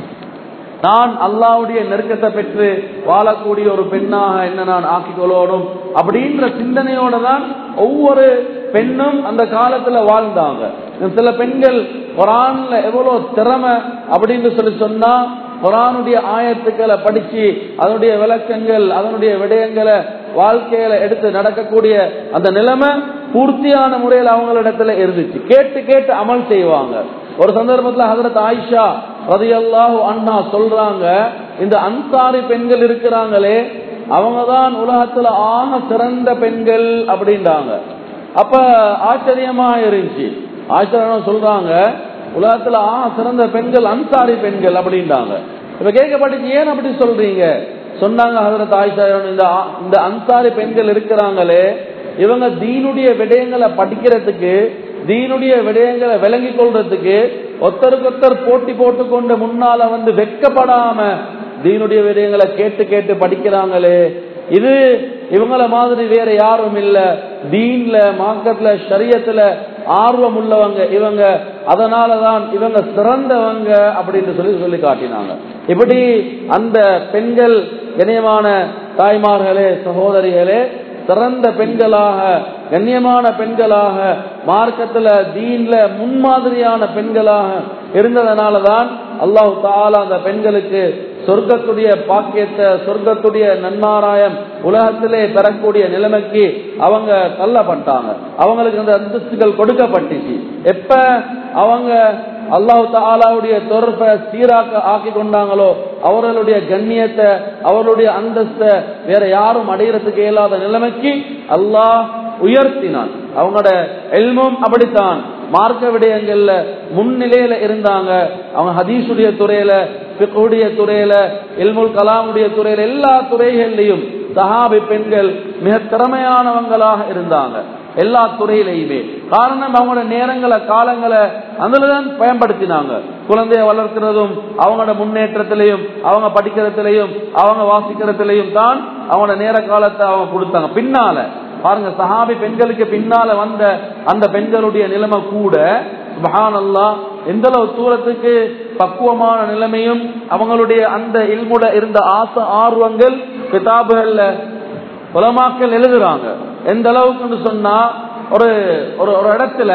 நான் அல்லாவுடைய நெருக்கத்தை பெற்று வாழக்கூடிய ஒரு பெண்ணாக என்ன நான் ஆக்கிக்கொள்ளணும் அப்படின்ற சிந்தனையோட தான் ஒவ்வொரு பெண்ணும் அந்த காலத்துல வாழ்ந்தாங்க சில பெண்கள் குரான்ல எவ்வளவு திறமை அப்படின்னு சொல்லி சொன்னா குரானுடைய ஆயத்துக்களை படிச்சு அதனுடைய விளக்கங்கள் அதனுடைய விடயங்களை வாழ்க்கையில எடுத்து நடக்கக்கூடிய அந்த நிலைமை பூர்த்தியான முறையில் அவங்களிடத்துல இருந்துச்சு கேட்டு கேட்டு அமல் செய்வாங்க ஒரு சந்தர்ப்பத்துல ஹசரத் ஆயிஷா ரதியல்லாஹு அண்ணா சொல்றாங்க இந்த அன்சாரி பெண்கள் இருக்கிறாங்களே அவங்கதான் உலகத்துல ஆக சிறந்த பெண்கள் அப்படின்றாங்க அப்ப ஆச்சரியமா இருந்துச்சு ஆச்சரியம் சொல்றாங்க உலகத்துல ஆ சிறந்த பெண்கள் அன்சாரி பெண்கள் அப்படின்றாங்க இப்ப கேட்கப்பட்டுச்சு ஏன் அப்படி சொல்றீங்க சொன்னாங்க ஹசரத் ஆயிஷா இந்த இந்த அன்சாரி பெண்கள் இருக்கிறாங்களே இவங்க தீனுடைய விடயங்களை படிக்கிறதுக்கு தீனுடைய விடயங்களை விளங்கி கொள்றதுக்கு ஒத்தருக்கொத்தர் போட்டி போட்டுக்கொண்டு முன்னால வந்து வெக்கப்படாம தீனுடைய விடயங்களை கேட்டு கேட்டு படிக்கிறாங்களே இது இவங்கள மாதிரி வேற யாரும் இல்ல தீன்ல மார்க்கத்துல ஷரியத்துல ஆர்வம் உள்ளவங்க இவங்க அதனாலதான் இவங்க சிறந்தவங்க அப்படின்னு சொல்லி சொல்லி காட்டினாங்க இப்படி அந்த பெண்கள் இணையமான தாய்மார்களே சகோதரிகளே சிறந்த பெண்களாக கண்ணியமான பெண்களாக மார்க்கத்துல தீன்ல முன்மாதிரியான பெண்களாக இருந்ததனாலதான் அல்லாஹு தாலா அந்த பெண்களுக்கு சொர்க்கத்துடைய பாக்கியத்தை சொர்க்கத்துடைய நன்மாராயம் உலகத்திலே பெறக்கூடிய நிலைமைக்கு அவங்க தள்ளப்பட்டாங்க அவங்களுக்கு அந்த அந்தஸ்துகள் கொடுக்கப்பட்டுச்சு எப்ப அவங்க அல்லாஹு தாலாவுடைய தொடர்பை சீராக்க ஆக்கி கொண்டாங்களோ அவர்களுடைய கண்ணியத்தை அவர்களுடைய அந்தஸ்தை வேற யாரும் அடையிறதுக்கு இயலாத நிலைமைக்கு அல்லாஹ் உயர்த்தினான் அவங்களோட எல்மும் அப்படித்தான் மார்க்க விடயங்கள்ல முன்னிலையில இருந்தாங்க அவங்க ஹதீஷுடைய துறையில பிக்குடைய துறையில இல்முல் கலாமுடைய துறையில எல்லா துறைகள்லையும் சஹாபி பெண்கள் மிக திறமையானவங்களாக இருந்தாங்க எல்லா துறையிலையுமே காரணம் அவங்களோட நேரங்களை காலங்களை அதுலதான் பயன்படுத்தினாங்க குழந்தைய வளர்க்கிறதும் அவங்களோட முன்னேற்றத்திலையும் அவங்க படிக்கிறதுலையும் அவங்க வாசிக்கிறதுலையும் தான் அவங்களோட நேர காலத்தை அவங்க கொடுத்தாங்க பின்னால பாருங்க சஹாபி பெண்களுக்கு பின்னால வந்த அந்த பெண்களுடைய நிலைமை கூட சுபஹானல்லா எந்த அளவு தூரத்துக்கு பக்குவமான நிலைமையும் அவங்களுடைய அந்த இல்முட இருந்த ஆசை ஆர்வங்கள் கிதாபுகள்ல உலமாக்கள் எழுதுறாங்க எந்த அளவுக்குன்னு சொன்னா ஒரு ஒரு ஒரு இடத்துல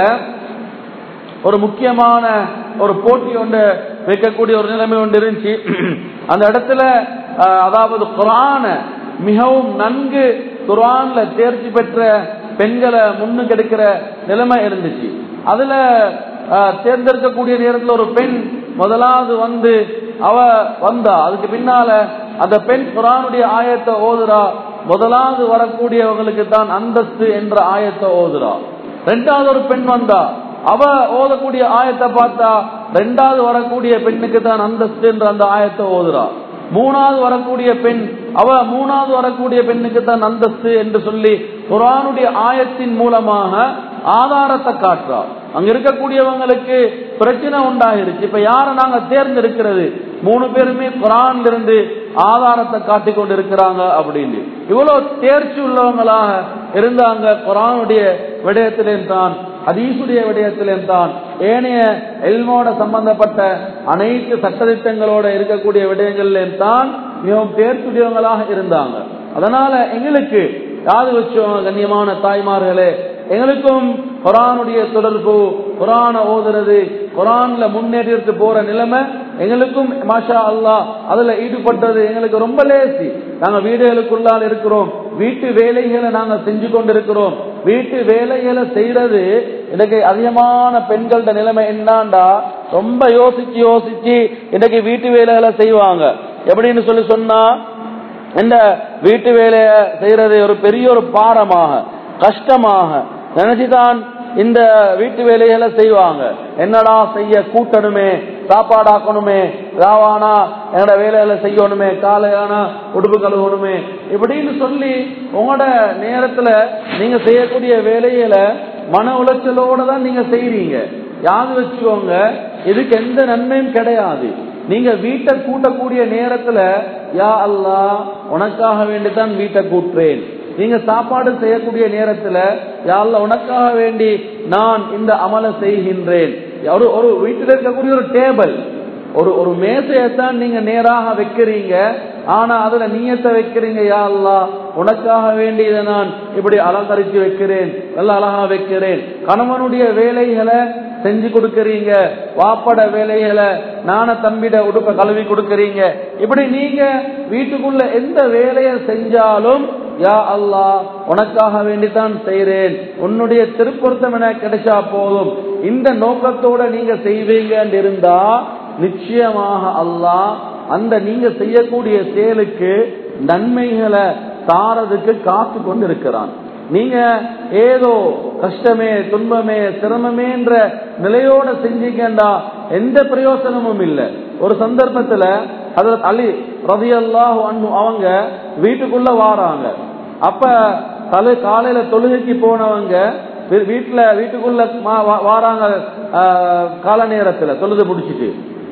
ஒரு முக்கியமான ஒரு போட்டி ஒன்று வைக்கக்கூடிய ஒரு நிலைமை ஒன்று இருந்துச்சு அந்த இடத்துல அதாவது குரான மிகவும் நன்கு குரான்ல தேர்ச்சி பெற்ற பெண்களை முன்னுக்கு எடுக்கிற நிலைமை இருந்துச்சு அதுல தேர்ந்தெடுக்கக்கூடிய நேரத்தில் ஒரு பெண் முதலாவது வந்து அவ வந்தா அதுக்கு பின்னால அந்த பெண் குரானுடைய ஆயத்தை ஓதுறா முதலாவது வரக்கூடியவங்களுக்கு தான் அந்தஸ்து என்ற ஆயத்தை ஓதுறா ரெண்டாவது ஒரு பெண் வந்தா அவ ஓதக்கூடிய ஆயத்தை பார்த்தா ரெண்டாவது வரக்கூடிய பெண்ணுக்கு தான் அந்தஸ்து என்ற அந்த ஆயத்தை ஓதுறா மூணாவது வரக்கூடிய பெண் அவ மூணாவது வரக்கூடிய பெண்ணுக்கு தான் அந்தஸ்து என்று சொல்லி குரானுடைய ஆயத்தின் மூலமாக ஆதாரத்தை காட்டுறா அங்க இருக்கக்கூடியவங்களுக்கு பிரச்சனை உண்டாகிருச்சு இப்ப யார நாங்க தேர்ந்தெடுக்கிறது மூணு பேருமே குரான்ல இருந்து ஆதாரத்தை காட்டி கொண்டு இருக்கிறாங்க அப்படின்னு இவ்வளவு தேர்ச்சி உள்ளவங்களாக இருந்தாங்க குரானுடைய விடயத்திலேயும் தான் ஹதீசுடைய விடயத்திலேயும் தான் ஏனைய எல்மோட சம்பந்தப்பட்ட அனைத்து சட்டத்திட்டங்களோட இருக்கக்கூடிய விடயங்களிலும் தான் மிகவும் தேர்ச்சுடையவங்களாக இருந்தாங்க அதனால எங்களுக்கு யாது வச்சோம் கண்ணியமான தாய்மார்களே எங்களுக்கும் குரானுடைய தொடர்பு குரான ஓதுறது குரான்ல முன்னேறிட்டு போற நிலைமை எங்களுக்கும் மாஷா அல்லா அதுல ஈடுபட்டது எங்களுக்கு ரொம்ப லேசி நாங்க வீடுகளுக்குள்ளால் இருக்கிறோம் வீட்டு வேலைகளை நாங்க செஞ்சு கொண்டிருக்கிறோம் வீட்டு வேலைகளை செய்யறது இன்னைக்கு அதிகமான பெண்களோட நிலைமை என்னண்டா ரொம்ப யோசிச்சு யோசிச்சு இன்னைக்கு வீட்டு வேலைகளை செய்வாங்க எப்படின்னு சொல்லி சொன்னா இந்த வீட்டு வேலைய செய்யறது ஒரு பெரிய ஒரு பாரமாக கஷ்டமாக நினைச்சுதான் இந்த வீட்டு வேலைகளை செய்வாங்க என்னடா செய்ய கூட்டணுமே சாப்பாடு ஆக்கணுமே ராவானா என்னோட வேலைகளை செய்யணுமே காலையானா உடுப்பு கழுவணுமே இப்படின்னு சொல்லி உங்களோட நேரத்துல நீங்க செய்யக்கூடிய வேலைகளை மன உளைச்சலோட தான் நீங்க செய்றீங்க யாது வச்சுக்கோங்க இதுக்கு எந்த நன்மையும் கிடையாது நீங்க வீட்டை கூட்டக்கூடிய நேரத்துல யா அல்லா உனக்காக வேண்டிதான் வீட்டை கூட்டுறேன் நீங்க சாப்பாடு செய்யக்கூடிய நேரத்துல யா அல்லா உனக்காக வேண்டி நான் இந்த அமலை செய்கின்றேன் ஒரு ஒரு வீட்டில் இருக்கக்கூடிய ஒரு டேபிள் ஒரு ஒரு மேசையத்தான் நீங்க நேராக வைக்கிறீங்க ஆனா அதுல நீயத்தை வைக்கிறீங்க யா அல்லா உனக்காக வேண்டி இதை நான் இப்படி அலங்கரித்து வைக்கிறேன் நல்ல அழகா வைக்கிறேன் கணவனுடைய வேலைகளை செஞ்சு கொடுக்கறீங்க வாப்பட வேலைகளை நான தம்பிட உடுப்ப கழுவி கொடுக்கறீங்க இப்படி நீங்க வீட்டுக்குள்ள எந்த வேலையை செஞ்சாலும் யா அல்லா உனக்காக வேண்டித்தான் செய்றேன் உன்னுடைய திருப்பொருத்தம் என கிடைச்சா போதும் இந்த நோக்கத்தோட நீங்க செய்வீங்க இருந்தா நிச்சயமாக அல்லாஹ் அந்த நீங்க செய்யக்கூடிய செயலுக்கு நன்மைகளை தாரதுக்கு காத்து கொண்டு இருக்கிறான் நீங்க ஏதோ கஷ்டமே துன்பமே சிரமமே என்ற நிலையோட செஞ்சீங்கண்டா எந்த பிரயோசனமும் இல்லை ஒரு சந்தர்ப்பத்துல அதுல அலி ரவி அல்லாஹ் அவங்க வீட்டுக்குள்ள வாராங்க அப்ப தலை காலையில தொழுகைக்கு போனவங்க வீட்டுல வீட்டுக்குள்ள வாராங்க கால நேரத்துல தொழுது முடிச்சிட்டு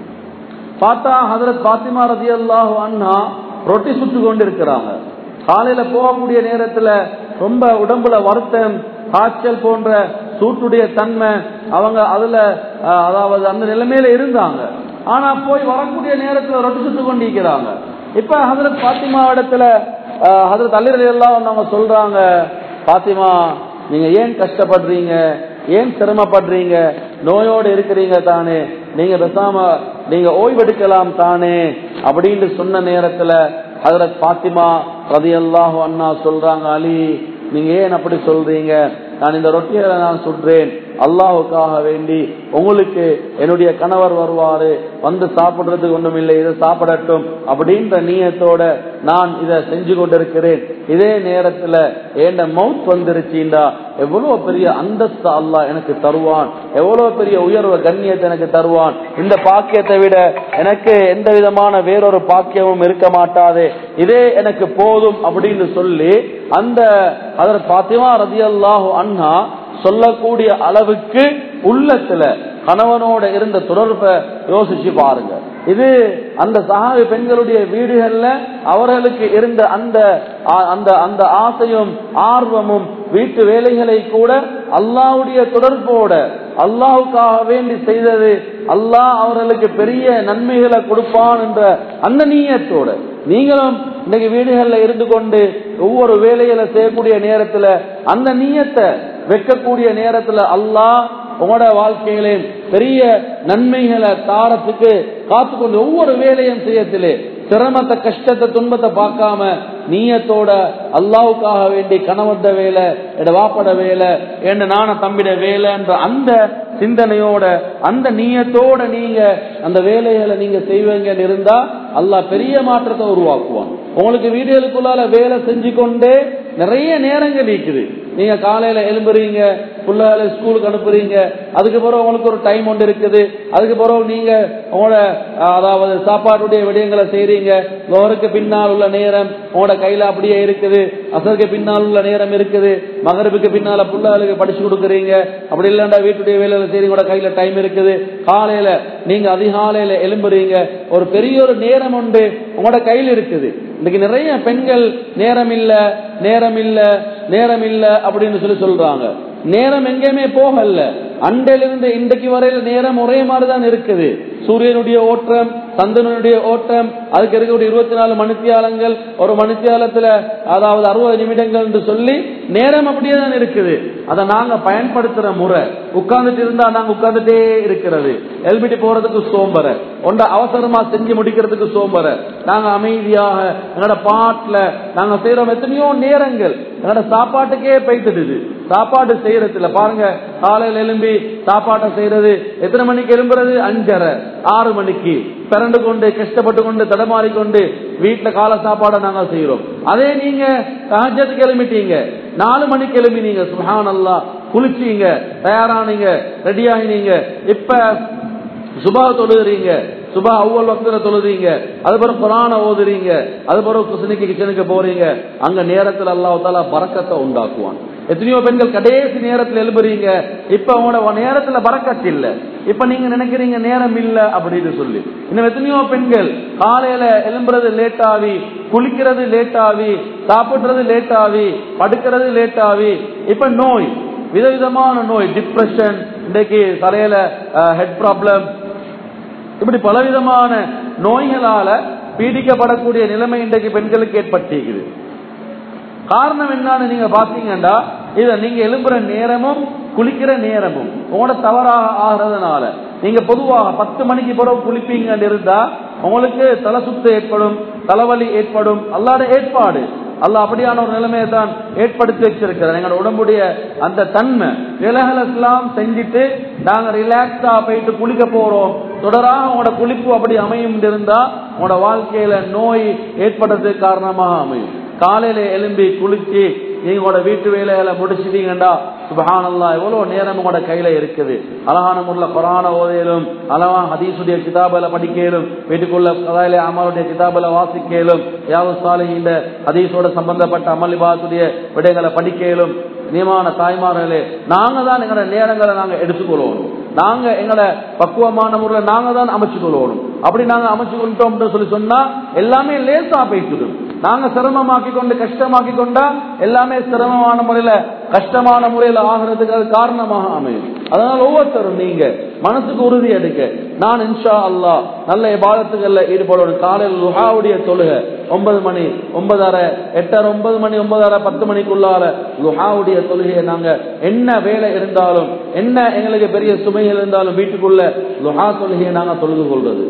பார்த்தா ஹதரத் பாத்திமா ரதி அல்லாஹு அண்ணா ரொட்டி சுட்டு கொண்டு இருக்கிறாங்க காலையில போகக்கூடிய நேரத்துல ரொம்ப உடம்புல வருத்தம் காய்ச்சல் போன்ற சூட்டுடைய தன்மை அவங்க அதுல அதாவது அந்த நிலைமையில இருந்தாங்க ஆனா போய் வரக்கூடிய நேரத்துல ரொட்டி சுட்டு கொண்டிருக்கிறாங்க இப்ப ஹதரத் பாத்திமா இடத்துல ஹதரத் அல்லி எல்லாம் அவங்க சொல்றாங்க பாத்திமா நீங்க ஏன் கஷ்டப்படுறீங்க ஏன் சிரமப்படுறீங்க நோயோடு இருக்கிறீங்க தானே நீங்க பேசாம நீங்க ஓய்வெடுக்கலாம் தானே அப்படின்னு சொன்ன நேரத்துல ஹதரத் பாத்திமா ரதியல்லாஹு அண்ணா சொல்றாங்க அலி நீங்க ஏன் அப்படி சொல்றீங்க நான் இந்த ரொட்டியை நான் சொல்றேன் அல்லாஹுக்காக வேண்டி உங்களுக்கு என்னுடைய கணவர் வருவாரு வந்து சாப்பிடுறதுக்கு ஒன்றும் இல்லை இதை சாப்பிடட்டும் அப்படின்ற நீயத்தோட நான் இதை செஞ்சு கொண்டிருக்கிறேன் இதே நேரத்துல ஏண்ட மவுத் வந்துருச்சுண்டா எவ்வளவு பெரிய அந்தஸ்து அல்லாஹ் எனக்கு தருவான் எவ்வளவு பெரிய உயர்வு கண்ணியத்தை எனக்கு தருவான் இந்த பாக்கியத்தை விட எனக்கு எந்த விதமான வேறொரு பாக்கியமும் இருக்க மாட்டாது இதே எனக்கு போதும் அப்படின்னு சொல்லி அந்த அதர் பாத்திமா ரதி அல்லாஹு அண்ணா சொல்லக்கூடிய அளவுக்கு உள்ளத்துல கணவனோட இருந்த தொடர்பை யோசிச்சு பாருங்க இது அந்த சகாவி பெண்களுடைய வீடுகள்ல அவர்களுக்கு இருந்த அந்த அந்த அந்த ஆசையும் ஆர்வமும் வீட்டு வேலைகளை கூட அல்லாவுடைய தொடர்போட அல்லாவுக்காக வேண்டி செய்தது அல்லாஹ் அவர்களுக்கு பெரிய நன்மைகளை கொடுப்பான் என்ற அந்த நீயத்தோட நீங்களும் இன்னைக்கு வீடுகள்ல இருந்து கொண்டு ஒவ்வொரு வேலைகளை செய்யக்கூடிய நேரத்துல அந்த நீயத்தை வைக்கக்கூடிய நேரத்துல அல்லாஹ் உங்களோட வாழ்க்கையிலே பெரிய நன்மைகளை தாரத்துக்கு காத்துக்கொண்டு ஒவ்வொரு வேலையும் செய்யத்திலே சிரமத்தை கஷ்டத்தை துன்பத்தை பார்க்காம நீயத்தோட அல்லாவுக்காக வேண்டி கணவர்த வேலை எட வாப்பட வேலை என்ன நான தம்பிட வேலைன்ற அந்த சிந்தனையோட அந்த நீயத்தோட நீங்க அந்த வேலைகளை நீங்க செய்வீங்கன்னு இருந்தா அல்லாஹ் பெரிய மாற்றத்தை உருவாக்குவான் உங்களுக்கு வீடுகளுக்குள்ளால வேலை செஞ்சு கொண்டே நிறைய நேரங்கள் இருக்குது நீங்க காலையில எழும்புறீங்க பிள்ளைகளை ஸ்கூலுக்கு அனுப்புறீங்க அதுக்கு பிறகு உங்களுக்கு ஒரு டைம் ஒன்று இருக்குது அதுக்கு பிறகு நீங்க உங்களோட அதாவது சாப்பாட்டுடைய விடயங்களை செய்றீங்க லோருக்கு பின்னால் உள்ள நேரம் உங்களோட கையில அப்படியே இருக்குது அசருக்கு பின்னால் உள்ள நேரம் இருக்குது மகரபுக்கு பின்னால பிள்ளைகளுக்கு படிச்சு கொடுக்குறீங்க அப்படி இல்லைண்டா வீட்டுடைய வேலையில செய்றீங்க கூட கையில டைம் இருக்குது காலையில நீங்க அதிகாலையில எழும்புறீங்க ஒரு பெரிய ஒரு நேரம் உண்டு உங்களோட கையில் இருக்குது இன்னைக்கு நிறைய பெண்கள் நேரம் இல்ல நேரம் இல்ல நேரம் இல்ல அப்படின்னு சொல்லி சொல்றாங்க நேரம் எங்கேயுமே போகல அண்டையிலிருந்து இன்றைக்கு வரையில நேரம் ஒரே மாதிரிதான் இருக்குது சூரியனுடைய ஓட்டம் சந்தனுடைய ஓட்டம் அதுக்கு இருக்கக்கூடிய இருபத்தி நாலு மணித்தியாலங்கள் ஒரு மணித்தியாலத்துல அதாவது அறுபது நிமிடங்கள் என்று சொல்லி நேரம் அப்படியே தான் இருக்குது அதை நாங்க பயன்படுத்துற முறை உட்கார்ந்துட்டு இருந்தா நாங்க உட்கார்ந்துட்டே இருக்கிறது எல்பிடி போறதுக்கு சோம்பர ஒன்ற அவசரமா செஞ்சு முடிக்கிறதுக்கு சோம்பர நாங்க அமைதியாக எங்களோட பாட்டுல நாங்க செய்யறோம் எத்தனையோ நேரங்கள் எங்களோட சாப்பாட்டுக்கே போய்த்துடுது சாப்பாடு செய்யறதுல பாருங்க காலையில எலும்பி சாப்பாட்டை செய்யறது எத்தனை மணிக்கு எலும்புறது அஞ்சரை ஆறு மணிக்கு பிறண்டு கொண்டு கஷ்டப்பட்டு கொண்டு தடமாறி கொண்டு வீட்டுல கால சாப்பாடை நாங்க செய்யறோம் அதே நீங்க சகஜத்துக்கு எழுமிட்டீங்க நாலு மணிக்கு எழுப்பினீங்க சுஹான் அல்லா குளிச்சீங்க தயாரானீங்க ரெடி ஆகினீங்க இப்ப சுபா தொழுகிறீங்க சுபா அவ்வளவு வக்தில தொழுறீங்க அது பிறகு குரான ஓதுறீங்க அது பிறகு குசனிக்கு கிச்சனுக்கு போறீங்க அங்க நேரத்துல அல்லாஹால பறக்கத்தை உண்டாக்குவான் எத்தனையோ பெண்கள் கடைசி நேரத்துல எழுப்புறீங்க இப்ப உங்களோட நேரத்துல பறக்கத்து இல்ல இப்ப நீங்க நினைக்கிறீங்க நேரம் இல்ல அப்படின்னு சொல்லி இன்னும் எத்தனையோ பெண்கள் காலையில எழும்புறது லேட் ஆகி குளிக்கிறது லேட் ஆகி சாப்பிடுறது லேட் ஆகி படுக்கிறது லேட் ஆகி இப்ப நோய் விதவிதமான நோய் டிப்ரெஷன் இன்றைக்கு தலையில ஹெட் ப்ராப்ளம் இப்படி பலவிதமான நோய்களால பீடிக்கப்படக்கூடிய நிலைமை இன்றைக்கு பெண்களுக்கு ஏற்பட்டிருக்குது காரணம் என்னன்னு நீங்க பாத்தீங்கன்னா இத நீங்க எழும்புற நேரமும் குளிக்கிற நேரமும் உங்களோட தவறாக ஆகிறதுனால நீங்க பொதுவாக பத்து மணிக்கு பிறகு குளிப்பீங்கன்னு இருந்தா உங்களுக்கு தலை சுத்து ஏற்படும் தலைவலி ஏற்படும் அல்லாத ஏற்பாடு அல்ல அப்படியான ஒரு நிலைமையை தான் ஏற்படுத்தி வச்சிருக்கிறார் எங்களோட உடம்புடைய அந்த தன்மை விலகலாம் செஞ்சுட்டு நாங்க ரிலாக்ஸா போயிட்டு குளிக்க போறோம் தொடராக உங்களோட குளிப்பு அப்படி அமையும் இருந்தா உங்களோட வாழ்க்கையில நோய் ஏற்படுறதுக்கு காரணமாக அமையும் காலையில எலும்பி குளிச்சு நீங்களோட வீட்டு வேலைகளை முடிச்சிட்டீங்கடா சுபஹானல்லா எவ்வளவு நேரம் உங்களோட கையில இருக்குது அழகான முறையில கொரான ஓதையிலும் அழகா ஹதீசுடைய கிதாபல படிக்கலும் வீட்டுக்குள்ள கதாயில அமலுடைய கிதாபல வாசிக்கலும் யாவது சாலையின் ஹதீஸோட சம்பந்தப்பட்ட அமல் இபாத்துடைய விடைகளை படிக்கலும் நியமான தாய்மார்களே நாங்க தான் எங்களோட நேரங்களை நாங்க எடுத்துக்கொள்ளணும் நாங்க எங்களை பக்குவமான முறையில் நாங்க தான் அமைச்சு கொள்ளணும் அப்படி நாங்க அமைச்சு கொண்டோம் சொல்லி சொன்னா எல்லாமே லேசா போயிட்டுடும் நாங்க சிரமமாக்கி கொண்டு கஷ்டமாக்கி கொண்டா எல்லாமே சிரமமான முறையில கஷ்டமான முறையில ஆகிறதுக்கு அது காரணமாக அமையும் அதனால ஒவ்வொருத்தரும் நீங்க மனசுக்கு உறுதி எடுக்க நான் இன்ஷா அல்லா நல்ல பாலத்துகள்ல ஈடுபடணும் காலையில் லுஹாவுடைய தொழுகை ஒன்பது மணி ஒன்பதரை எட்டரை ஒன்பது மணி ஒன்பதரை பத்து மணிக்குள்ளால லுஹாவுடைய தொழுகையை நாங்க என்ன வேலை இருந்தாலும் என்ன எங்களுக்கு பெரிய சுமைகள் இருந்தாலும் வீட்டுக்குள்ள லுஹா தொழுகையை நாங்க தொழுது கொள்றது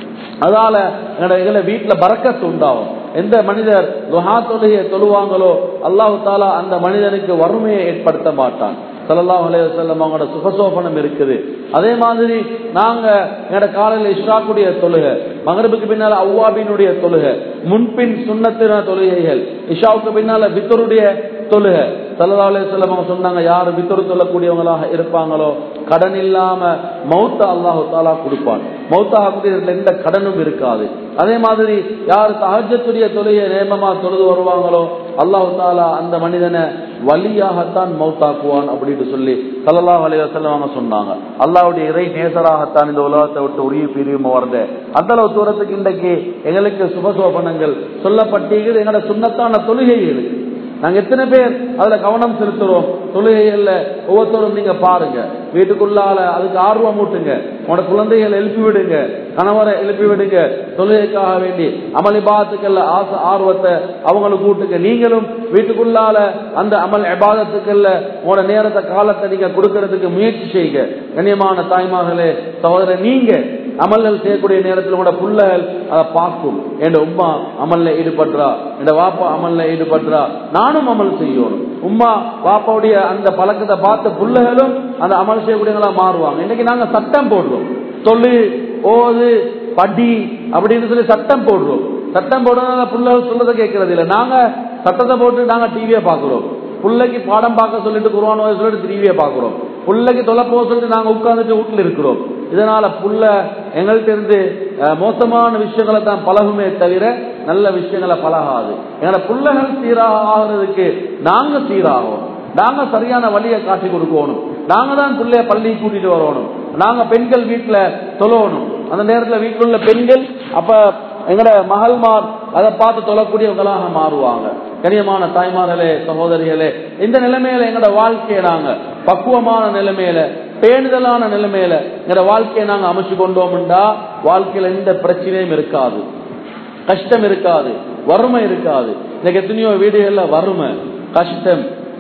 அதால எங்களை வீட்டுல பறக்கத்து உண்டாகும் எந்த மனிதர் லுஹா தொழுகையை தொழுவாங்களோ அல்லாஹு தாலா அந்த மனிதனுக்கு வறுமையை ஏற்படுத்த மாட்டான் சல்லா அலையம் அவங்களோட சுகசோபனம் இருக்குது அதே மாதிரி நாங்க எங்களோட காலையில இஷ்ராக்குடைய தொழுகை மகரபுக்கு பின்னால அவ்வாபினுடைய தொழுகை முன்பின் சுண்ணத்தின தொழுகைகள் இஷாவுக்கு பின்னால வித்தருடைய தொழுகை சல்லா அலையம் அவங்க சொன்னாங்க யாரு வித்தரு சொல்லக்கூடியவங்களாக இருப்பாங்களோ கடன் இல்லாம மௌத்த அல்லாஹு தாலா கொடுப்பான் மௌத்தாகக்கூடிய எந்த கடனும் இருக்காது அதே மாதிரி யார் சஹஜத்துடைய தொழுகையை நேமமா தொழுது வருவாங்களோ அல்லாஹு தாலா அந்த மனிதனை வலியாகத்தான் மௌத்தாக்குவான் அப்படின்னு சொல்லி சல்லா அலைவசல்லவங்க சொன்னாங்க அல்லாவுடைய இறை நேசராகத்தான் இந்த உலகத்தை விட்டு உரிய பிரியும் வருது அந்த அளவு தூரத்துக்கு இன்றைக்கு எங்களுக்கு சுபசோபனங்கள் சொல்லப்பட்டீர்கள் எங்களோட சுண்ணத்தான தொழுகைகளுக்கு நாங்க எத்தனை பேர் அதுல கவனம் செலுத்துறோம் தொழுகைகள்ல ஒவ்வொருத்தரும் நீங்க பாருங்க வீட்டுக்குள்ளால அதுக்கு ஆர்வம் ஊட்டுங்க உங்களோட குழந்தைகள் எழுப்பி விடுங்க கணவரை எழுப்பி விடுங்க தொழுகைக்காக வேண்டி அமல் இபாதத்துக்கள்ல ஆசை ஆர்வத்தை அவங்களுக்கு கூட்டுங்க நீங்களும் வீட்டுக்குள்ளால அந்த அமல் எபாதத்துக்கள்ல உங்களோட நேரத்தை காலத்தை நீங்க கொடுக்கறதுக்கு முயற்சி செய்யுங்க கண்ணியமான தாய்மார்களே சகோதரர் நீங்க அமல்கள் செய்யக்கூடிய நேரத்தில் கூட புள்ளகள் அதை பார்க்கும் என் உம்மா அமல்ல ஈடுபடுறா என் வாப்பா அமல்ல ஈடுபடுறா நானும் அமல் செய்யணும் உம்மா வாப்பாவுடைய அந்த பழக்கத்தை பார்த்த புள்ளகளும் அந்த அமல் செய்யக்கூடியவங்களா மாறுவாங்க இன்னைக்கு நாங்க சட்டம் போடுறோம் சொல்லு ஓது படி அப்படின்னு சொல்லி சட்டம் போடுறோம் சட்டம் போடுறதுனால புள்ளகள் சொல்றதை கேட்கறது இல்லை நாங்க சட்டத்தை போட்டு நாங்க டிவியை பாக்குறோம் பிள்ளைக்கு பாடம் பார்க்க சொல்லிட்டு குருவான சொல்லிட்டு டிவியை பாக்குறோம் பிள்ளைக்கு தொலை போக சொல்லிட்டு நாங்க உட்கார்ந்துட்டு வீட்டுல இருக்கிறோம் இதனால புள்ள எங்கள்கிட்ட இருந்து மோசமான விஷயங்களை தான் பழகுமே தவிர நல்ல விஷயங்களை பழகாது எங்களோட புள்ளைகள் சீராக ஆகிறதுக்கு நாங்க சீராகும் நாங்க சரியான வழியை காட்டி கொடுக்கணும் நாங்க தான் பிள்ளைய பள்ளி கூட்டிட்டு வரணும் நாங்க பெண்கள் வீட்டுல தொழணும் அந்த நேரத்துல வீட்டில் உள்ள பெண்கள் அப்ப எங்கட மகள்மார் அதை பார்த்து தொழக்கூடியவங்களாக மாறுவாங்க கனியமான தாய்மார்களே சகோதரிகளே இந்த நிலைமையில எங்கட வாழ்க்கையை நாங்க பக்குவமான நிலைமையில பேணுதலான நிலைமையில எங்கட வாழ்க்கையை நாங்க அமைச்சு கொண்டோம்டா வாழ்க்கையில எந்த பிரச்சனையும் இருக்காது கஷ்டம் இருக்காது வறுமை இருக்காது இன்னைக்கு எத்தனையோ வீடுகள்ல வறுமை கஷ்டம்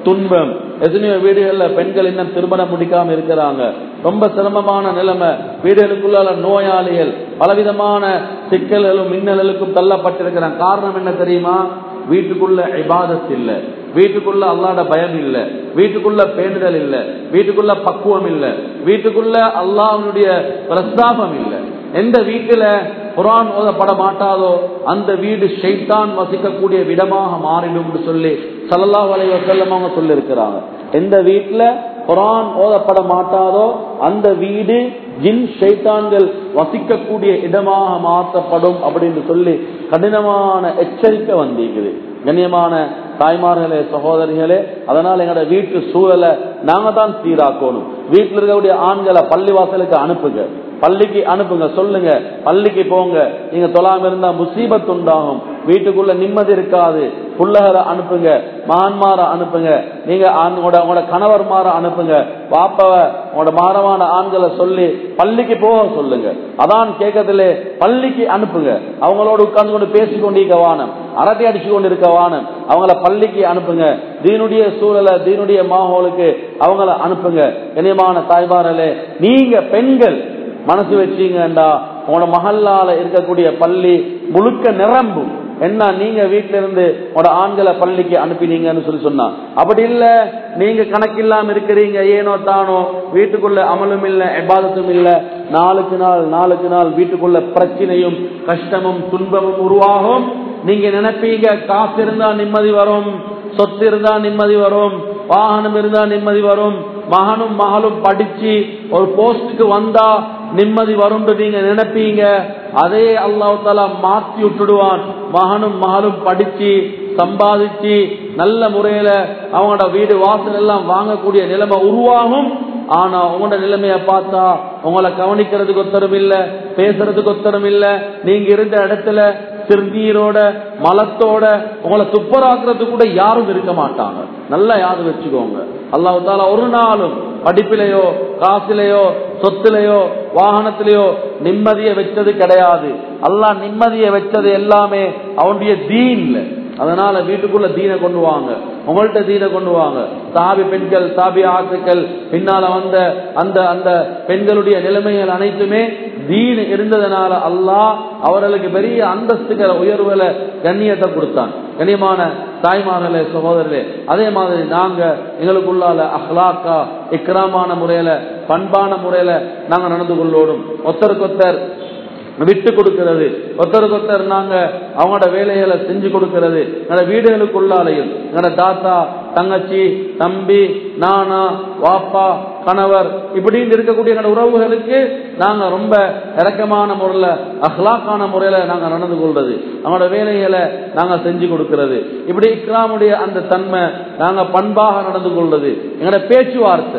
துன்பம் எத்தனையோ வீடுகள்ல பெண்கள் இன்னும் திருமணம் முடிக்காம இருக்கிறாங்க ரொம்ப சிரமமான நிலைமை வீடுகளுக்குள்ள நோயாளிகள் பலவிதமான சிக்கல்களும் மின்னலுக்கும் தள்ளப்பட்டிருக்கிறாங்க காரணம் என்ன தெரியுமா வீட்டுக்குள்ள இபாதத் இல்ல வீட்டுக்குள்ள அல்லாட பயம் இல்ல வீட்டுக்குள்ள பேணுதல் இல்ல வீட்டுக்குள்ள பக்குவம் இல்ல வீட்டுக்குள்ள அல்லாஹனுடைய பிரஸ்தாபம் இல்ல எந்த வீட்டுல குரான் ஓதப்பட மாட்டாதோ அந்த வீடு ஷைத்தான் வசிக்கக்கூடிய விடமாக மாறிடும் சொல்லி சல்லல்லாஹு அலைஹி வஸல்லம் அவங்க சொல்லி இருக்கிறாங்க எந்த வீட்டுல குரான் ஓதப்பட மாட்டாதோ அந்த வீடு ஜின் ஷைத்தான்கள் வசிக்கக்கூடிய இடமாக மாற்றப்படும் அப்படின்னு சொல்லி கடினமான எச்சரிக்கை வந்திருக்குது கண்ணியமான தாய்மார்களே சகோதரிகளே அதனால எங்களோட வீட்டு சூழலை நாங்க தான் சீராக்கணும் வீட்டில் இருக்கக்கூடிய ஆண்களை பள்ளிவாசலுக்கு அனுப்புங்க பள்ளிக்கு அனுப்புங்க சொல்லுங்க பள்ளிக்கு போங்க நீங்க தொழாம இருந்தா முசீபத் உண்டாகும் வீட்டுக்குள்ள நிம்மதி இருக்காது புள்ளகரை அனுப்புங்க மகான்மார அனுப்புங்க நீங்க உங்களோட உங்களோட கணவர் மாற அனுப்புங்க பாப்பவ உங்களோட மாறமான ஆண்களை சொல்லி பள்ளிக்கு போக சொல்லுங்க அதான் கேட்கறதுல பள்ளிக்கு அனுப்புங்க அவங்களோட உட்கார்ந்து கொண்டு பேசி கொண்டிருக்க வானம் அரட்டை அடிச்சு கொண்டு இருக்க வானம் அவங்கள பள்ளிக்கு அனுப்புங்க தீனுடைய சூழலை தீனுடைய மாஹோலுக்கு அவங்கள அனுப்புங்க இனியமான தாய்மாரலே நீங்க பெண்கள் மனசு வச்சீங்கண்டா உங்களோட மகல்லால இருக்கக்கூடிய பள்ளி முழுக்க நிரம்பும் என்ன நீங்க வீட்டுல இருந்து உங்களோட ஆண்களை பள்ளிக்கு அனுப்பினீங்கன்னு சொல்லி சொன்னா அப்படி இல்ல நீங்க கணக்கில்லாம இருக்கிறீங்க ஏனோ தானோ வீட்டுக்குள்ள அமலும் இல்ல எபாதத்தும் இல்ல நாளுக்கு நாள் நாளுக்கு நாள் வீட்டுக்குள்ள பிரச்சனையும் கஷ்டமும் துன்பமும் உருவாகும் நீங்க நினைப்பீங்க காசு இருந்தா நிம்மதி வரும் சொத்து இருந்தா நிம்மதி வரும் வாகனம் இருந்தா நிம்மதி வரும் மகனும் மகளும் படிச்சு ஒரு போஸ்டுக்கு வந்தா நிம்மதி வரும் நீங்க நினைப்பீங்க அதே அல்லாஹ் தாலா மாத்தி விட்டுடுவான் மகனும் மகளும் படிச்சு சம்பாதிச்சு நல்ல முறையில அவங்களோட வீடு வாசல் எல்லாம் வாங்கக்கூடிய நிலைமை உருவாகும் ஆனா உங்களோட நிலைமைய பார்த்தா உங்களை கவனிக்கிறதுக்கு ஒத்தரும் இல்ல பேசுறதுக்கு ஒத்தரும் இல்ல நீங்க இருந்த இடத்துல சிறுநீரோட மலத்தோட உங்களை துப்பராக்குறது கூட யாரும் இருக்க மாட்டாங்க நல்லா யாரும் வச்சுக்கோங்க அல்லாஹு தாலா ஒரு நாளும் படிப்பிலையோ காசிலையோ சொத்துலையோ வாகனத்திலேயோ நிம்மதியை வச்சது கிடையாது அல்லாஹ் நிம்மதியை வச்சது எல்லாமே அவனுடைய தீன்ல அதனால வீட்டுக்குள்ள தீனை கொண்டு வாங்க உங்கள்கிட்ட தீனை கொண்டு வாங்க சாபி பெண்கள் சாபி ஆற்றுக்கள் பின்னால வந்த அந்த அந்த பெண்களுடைய நிலைமைகள் அனைத்துமே தீன் இருந்ததுனால அல்லாஹ் அவர்களுக்கு பெரிய அந்தஸ்துகளை உயர்வுகளை கண்ணியத்தை கொடுத்தான் கண்ணியமான தாய்மார்களே சகோதரர்களே அதே மாதிரி நாங்க எங்களுக்குள்ளால அஹ்லாக்கா இக்ராமான முறையில பண்பான முறையில நாங்க நடந்து கொள்ளோடும் ஒத்தருக்கொத்தர் விட்டு கொடுக்கிறது ஒருத்தருக்கு ஒருத்தர் நாங்க அவங்களோட வேலைகளை செஞ்சு கொடுக்கிறது எங்களோட வீடுகளுக்குள்ளாலையும் எங்களோட தாத்தா தங்கச்சி தம்பி நானா வாப்பா கணவர் இப்படின்னு இருக்கக்கூடிய எங்களோட உறவுகளுக்கு நாங்க ரொம்ப இறக்கமான முறையில அஹ்லாக்கான முறையில நாங்க நடந்து கொள்றது அவங்களோட வேலைகளை நாங்க செஞ்சு கொடுக்கிறது இப்படி இக்ராமுடைய அந்த தன்மை நாங்க பண்பாக நடந்து கொள்றது எங்களோட பேச்சுவார்த்தை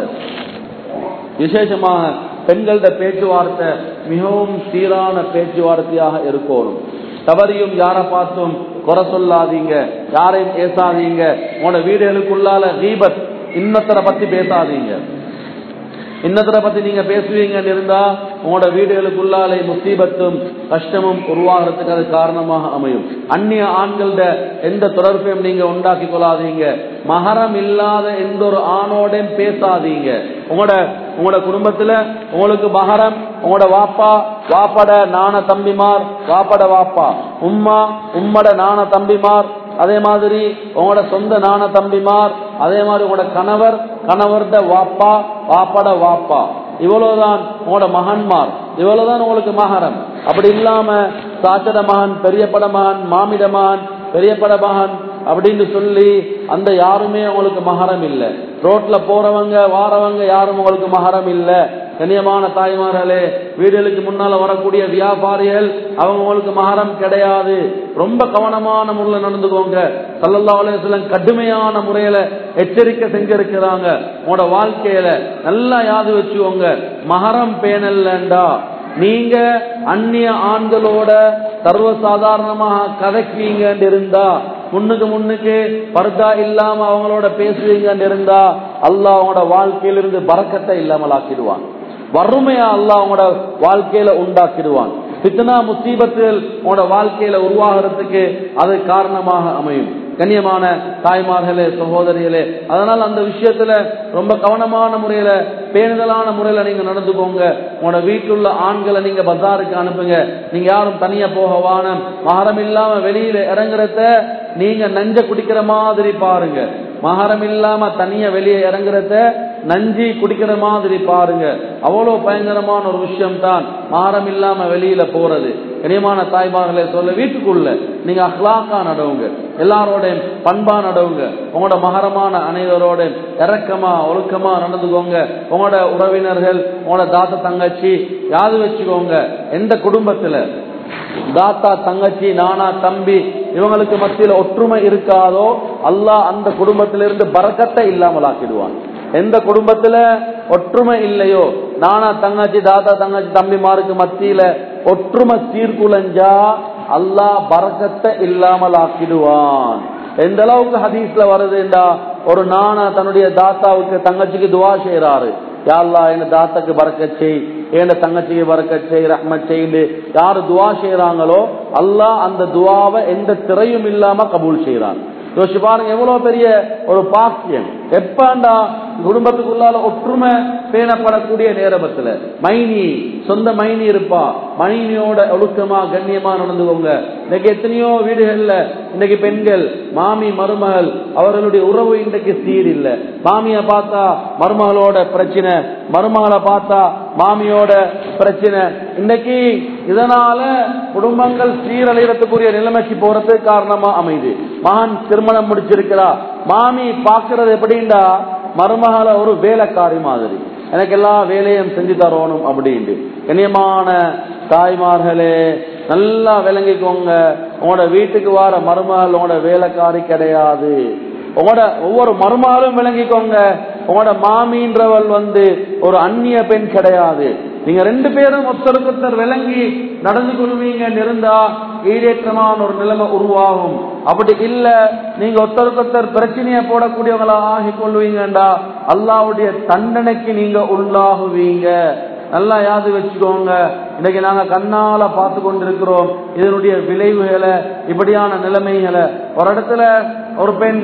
விசேஷமாக பெண்களோட பேச்சுவார்த்தை மிகவும் சீரான பேச்சுவார்த்தையாக இருக்கணும் தவறியும் யாரை பார்த்தும் குறை சொல்லாதீங்க யாரையும் பேசாதீங்க உங்களோட வீடுகளுக்குள்ளால தீபத் இன்னத்தரை பத்தி பேசாதீங்க இன்னத்தரை பத்தி நீங்க பேசுவீங்கன்னு இருந்தா உங்களோட வீடுகளுக்குள்ளாலே முசீபத்தும் கஷ்டமும் உருவாகிறதுக்கு அது காரணமாக அமையும் அந்நிய ஆண்களோட எந்த தொடர்பையும் நீங்க உண்டாக்கி கொள்ளாதீங்க மகரம் இல்லாத எந்த ஒரு ஆணோடையும் பேசாதீங்க உங்களோட உங்களோட குடும்பத்துல உங்களுக்கு மகரம் உங்களோட வாப்பா வாப்பட நாண தம்பிமார் வாப்பட வாப்பா உம்மா உம்மட நாண தம்பிமார் அதே மாதிரி உங்களோட சொந்த நாண தம்பிமார் அதே மாதிரி உங்களோட கணவர் கணவர்த வாப்பா வாப்பட வாப்பா இவ்வளவுதான் உங்களோட மகன்மார் இவ்வளவுதான் உங்களுக்கு மகரம் அப்படி இல்லாம சாச்சட மகன் பெரியப்பட மகன் மாமிட மகன் பெரியப்பட மகன் அப்படின்னு சொல்லி அந்த யாருமே உங்களுக்கு மகரம் இல்லை ரோட்ல போறவங்க வாரவங்க யாரும் உங்களுக்கு மகரம் இல்லை கண்ணியமான தாய்மார்களே வீடுகளுக்கு முன்னால வரக்கூடிய வியாபாரிகள் அவங்க உங்களுக்கு மகரம் கிடையாது ரொம்ப கவனமான முறையில் நடந்துக்கோங்க சல்லல்லா அலையம் கடுமையான முறையில எச்சரிக்கை செஞ்சிருக்கிறாங்க உங்களோட வாழ்க்கையில நல்லா யாது வச்சுக்கோங்க மகரம் பேணல்லண்டா நீங்க அந்நிய ஆண்களோட சர்வசாதாரணமாக கதைக்குவீங்கன்னு இருந்தா முன்னுக்கு முன்னுக்கு பர்தா இல்லாம அவங்களோட பேசுவீங்கன்னு இருந்தா அல்லாஹ் அவங்களோட வாழ்க்கையிலிருந்து பறக்கத்தை இல்லாமல் ஆக்கிடுவான் வறுமையா அல்லாஹ் அவங்களோட வாழ்க்கையில உண்டாக்கிடுவான் பித்தனா முசீபத்துகள் உங்களோட வாழ்க்கையில உருவாகிறதுக்கு அது காரணமாக அமையும் கண்ணியமான தாய்மார்களே சகோதரிகளே அதனால அந்த விஷயத்துல ரொம்ப கவனமான முறையில பேணுதலான முறையில நீங்க நடந்துக்கோங்க உங்களோட வீட்டுள்ள ஆண்களை நீங்க பஜாருக்கு அனுப்புங்க நீங்க யாரும் தனியா போக வானம் மகரம் இல்லாம வெளியில இறங்குறத நீங்க நஞ்ச குடிக்கிற மாதிரி பாருங்க மகரம் இல்லாம தனியா வெளியே இறங்குறத நஞ்சி குடிக்கிற மாதிரி பாருங்க அவ்வளவு பயங்கரமான ஒரு விஷயம் தான் மகரம் இல்லாம வெளியில போறது கனியமான தாய்மார்களே சொல்ல வீட்டுக்குள்ள நீங்க அஹ்லாக்கா நடவுங்க எல்லாரோட பண்பா நடவுங்க உங்களோட மகரமான அனைவரோட இறக்கமா ஒழுக்கமா நடந்துக்கோங்க உங்களோட உறவினர்கள் உங்களோட தாத்த தங்கச்சி யாது வச்சுக்கோங்க எந்த குடும்பத்துல தாத்தா தங்கச்சி நானா தம்பி இவங்களுக்கு மத்தியில ஒற்றுமை இருக்காதோ அல்லாஹ் அந்த குடும்பத்திலிருந்து பறக்கத்தை இல்லாமல் ஆக்கிடுவான் எந்த குடும்பத்துல ஒற்றுமை இல்லையோ நானா தங்கச்சி தாத்தா தங்கச்சி தம்பிமாருக்கு மத்தியில ஒற்றுமை சீர்குலைஞ்சா அல்லாஹ் பறக்கத்தை இல்லாமல் ஆக்கிடுவான் எந்த அளவுக்கு ஹதீஸ்ல வருதுண்டா ஒரு நானா தன்னுடைய தாத்தாவுக்கு தங்கச்சிக்கு துவா செய்யறாரு யாழ்லா என் தாத்தாக்கு பறக்க செய் என் தங்கச்சிக்கு பறக்க செய் ரஹ்மத் செய்து யாரு துவா செய்யறாங்களோ அல்லாஹ் அந்த துவாவை எந்த திரையும் இல்லாம கபூல் செய்யறான் யோசிச்சு பாருங்க எவ்வளவு பெரிய ஒரு பாக்கியம் எப்பாண்டா குடும்பத்துக்குள்ளால ஒற்றுமை பேணப்படக்கூடிய நேரத்துல மைனி சொந்த மைனி இருப்பா மைனியோட ஒழுக்கமா கண்ணியமா நடந்துக்கோங்க இன்னைக்கு எத்தனையோ வீடுகள்ல இன்னைக்கு பெண்கள் மாமி மருமகள் அவர்களுடைய உறவு இன்றைக்கு சீர் இல்ல மாமிய பார்த்தா மருமகளோட பிரச்சனை மருமகளை பார்த்தா மாமியோட பிரச்சனை இன்னைக்கு இதனால குடும்பங்கள் சீரழியறதுக்குரிய நிலைமைக்கு போறது காரணமா அமைது மகன் திருமணம் முடிச்சிருக்கிறா மாமி பாக்குறது எப்படின்னா மருமகள ஒரு வேலைக்காரி மாதிரி எனக்கு எல்லா வேலையும் செஞ்சு தரணும் அப்படின்ட்டு கண்ணியமான தாய்மார்களே நல்லா விளங்கிக்கோங்க உங்களோட வீட்டுக்கு வர மருமகள் உங்களோட வேலைக்காரி கிடையாது உங்களோட ஒவ்வொரு மருமகளும் விளங்கிக்கோங்க உங்களோட மாமின்றவள் வந்து ஒரு அந்நிய பெண் கிடையாது நீங்க ரெண்டு பேரும் ஒருத்தருக்கொத்தர் விளங்கி நடந்து கொள்வீங்க இருந்தா ஈடேற்றமான ஒரு நிலைமை உருவாகும் அப்படி இல்ல நீங்க ஒருத்தருக்கொத்தர் பிரச்சனையை போடக்கூடியவங்களா ஆகி கொள்வீங்கடா அல்லாவுடைய தண்டனைக்கு நீங்க உள்ளாகுவீங்க நல்லா யாது வச்சுக்கோங்க இன்னைக்கு நாங்க கண்ணால பார்த்து கொண்டிருக்கிறோம் இதனுடைய விளைவுகளை இப்படியான நிலைமைகளை ஒரு இடத்துல ஒரு பெண்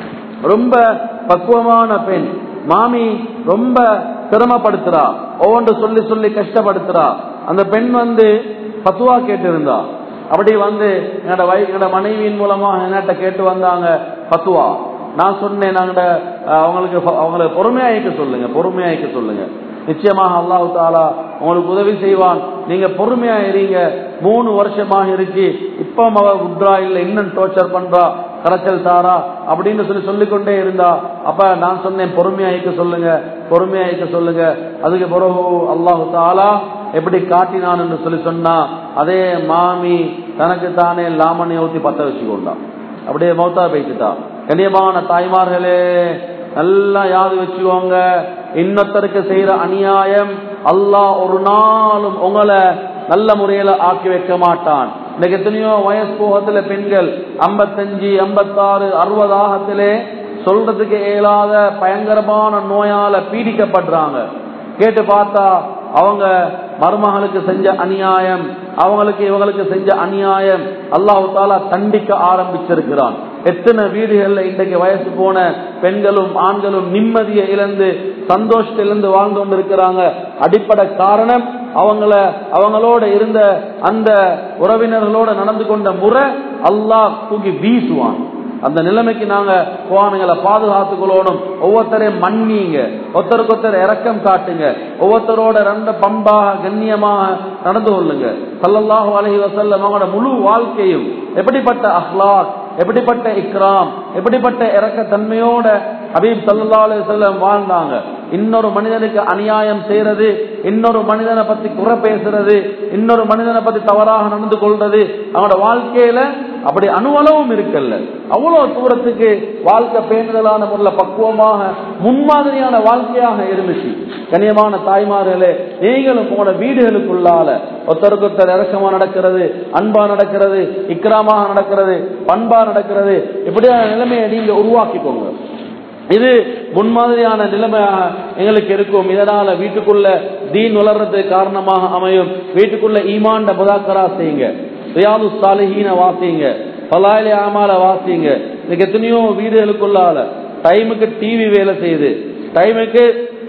ரொம்ப பக்குவமான பெண் மாமி ரொம்ப சிரமப்படுத்துறா ஒவ்வொன்று சொல்லி சொல்லி கஷ்டப்படுத்துறா அந்த பெண் வந்து பத்துவா கேட்டிருந்தா அப்படி வந்து என்னோட வை என்னோட மனைவியின் மூலமா என்கிட்ட கேட்டு வந்தாங்க பத்துவா நான் சொன்னேன் நாங்க அவங்களுக்கு அவங்களுக்கு பொறுமையாய்க்க சொல்லுங்க பொறுமையாய்க்க சொல்லுங்க நிச்சயமாக அல்லாஹு தாலா உங்களுக்கு உதவி செய்வான் நீங்க பொறுமையா இருங்க மூணு வருஷமாக இருக்கு இப்ப அவ குட்ரா இல்ல இன்னும் டோர்ச்சர் பண்றா கரைச்சல் தாரா அப்படின்னு சொல்லி சொல்லிக்கொண்டே இருந்தா அப்ப நான் சொன்னேன் பொறுமையாய்க்க சொல்லுங்க பொறுமையாய்க்க சொல்லுங்க அதுக்கு பிறகு அல்லாஹு தாலா எப்படி காட்டினான் என்று சொல்லி சொன்னா அதே மாமி தனக்கு தானே லாமனை ஊத்தி பத்த வச்சுக்கொண்டா அப்படியே மௌத்தா பேசிட்டா கண்ணியமான தாய்மார்களே நல்லா யாது வச்சுக்கோங்க இன்னொருத்தருக்கு செய்யற அநியாயம் அல்லாஹ் ஒரு நாளும் உங்களை நல்ல முறையில ஆக்கி வைக்க மாட்டான் இன்னைக்கு எத்தனையோ வயசு போகத்துல பெண்கள் ஐம்பத்தஞ்சு ஐம்பத்தாறு அறுபது ஆகத்திலே சொல்றதுக்கு இயலாத பயங்கரமான நோயால பீடிக்கப்படுறாங்க கேட்டு பார்த்தா அவங்க மருமகளுக்கு செஞ்ச அநியாயம் அவங்களுக்கு இவங்களுக்கு செஞ்ச அநியாயம் அல்லாஹு தாலா தண்டிக்க ஆரம்பிச்சிருக்கிறான் எத்தனை வீடுகள்ல இன்றைக்கு வயசு போன பெண்களும் ஆண்களும் நிம்மதியை இழந்து சந்தோஷத்தை இழந்து வாழ்ந்து கொண்டிருக்கிறாங்க அடிப்படை காரணம் அவங்கள அவங்களோட இருந்த அந்த உறவினர்களோட நடந்து கொண்ட முறை அல்லாஹ் தூக்கி வீசுவான் அந்த நிலைமைக்கு நாங்க குவானுங்களை பாதுகாத்துக் கொள்ளணும் ஒவ்வொருத்தரையும் மன்னிங்க ஒருத்தருக்கு ஒருத்தர் இறக்கம் காட்டுங்க ஒவ்வொருத்தரோட ரெண்ட பண்பாக கண்ணியமாக நடந்து கொள்ளுங்க சல்லல்லாஹு அலஹி வசல்லம் அவங்களோட முழு வாழ்க்கையும் எப்படிப்பட்ட அஹ்லாக் எப்படிப்பட்ட இக்ராம் எப்படிப்பட்ட இறக்க தன்மையோட ஹபீப் சல்லா அலி செல்லம் வாழ்ந்தாங்க இன்னொரு மனிதனுக்கு அநியாயம் செய்யறது இன்னொரு மனிதனை பத்தி குறை பேசுறது இன்னொரு மனிதனை பத்தி தவறாக நடந்து கொள்றது அவனோட வாழ்க்கையில அப்படி அணுவளவும் இருக்கல்ல அவ்வளவு தூரத்துக்கு வாழ்க்கை பேணுதலான முறையில் பக்குவமாக முன்மாதிரியான வாழ்க்கையாக இருந்துச்சு கண்ணியமான தாய்மார்களே நீங்களும் போன வீடுகளுக்குள்ளால ஒருத்தருக்கு ஒருத்தர் இறக்கமா நடக்கிறது அன்பா நடக்கிறது இக்கிராமாக நடக்கிறது பண்பா நடக்கிறது இப்படியான நிலைமையை நீங்க உருவாக்கிக்கோங்க இது முன்மாதிரியான நிலைமையாக எங்களுக்கு இருக்கும் இதனால வீட்டுக்குள்ள தீன் வளர்றதுக்கு காரணமாக அமையும் வீட்டுக்குள்ள ஈமாண்ட முதாக்கரா செய்யுங்க ரியாது சாலிஹீன வாசிங்க பலாயிலே ஆமால வாசிங்க இன்னைக்கு எத்தனையோ வீடுகளுக்குள்ளால டைமுக்கு டிவி வேலை செய்யுது டைமுக்கு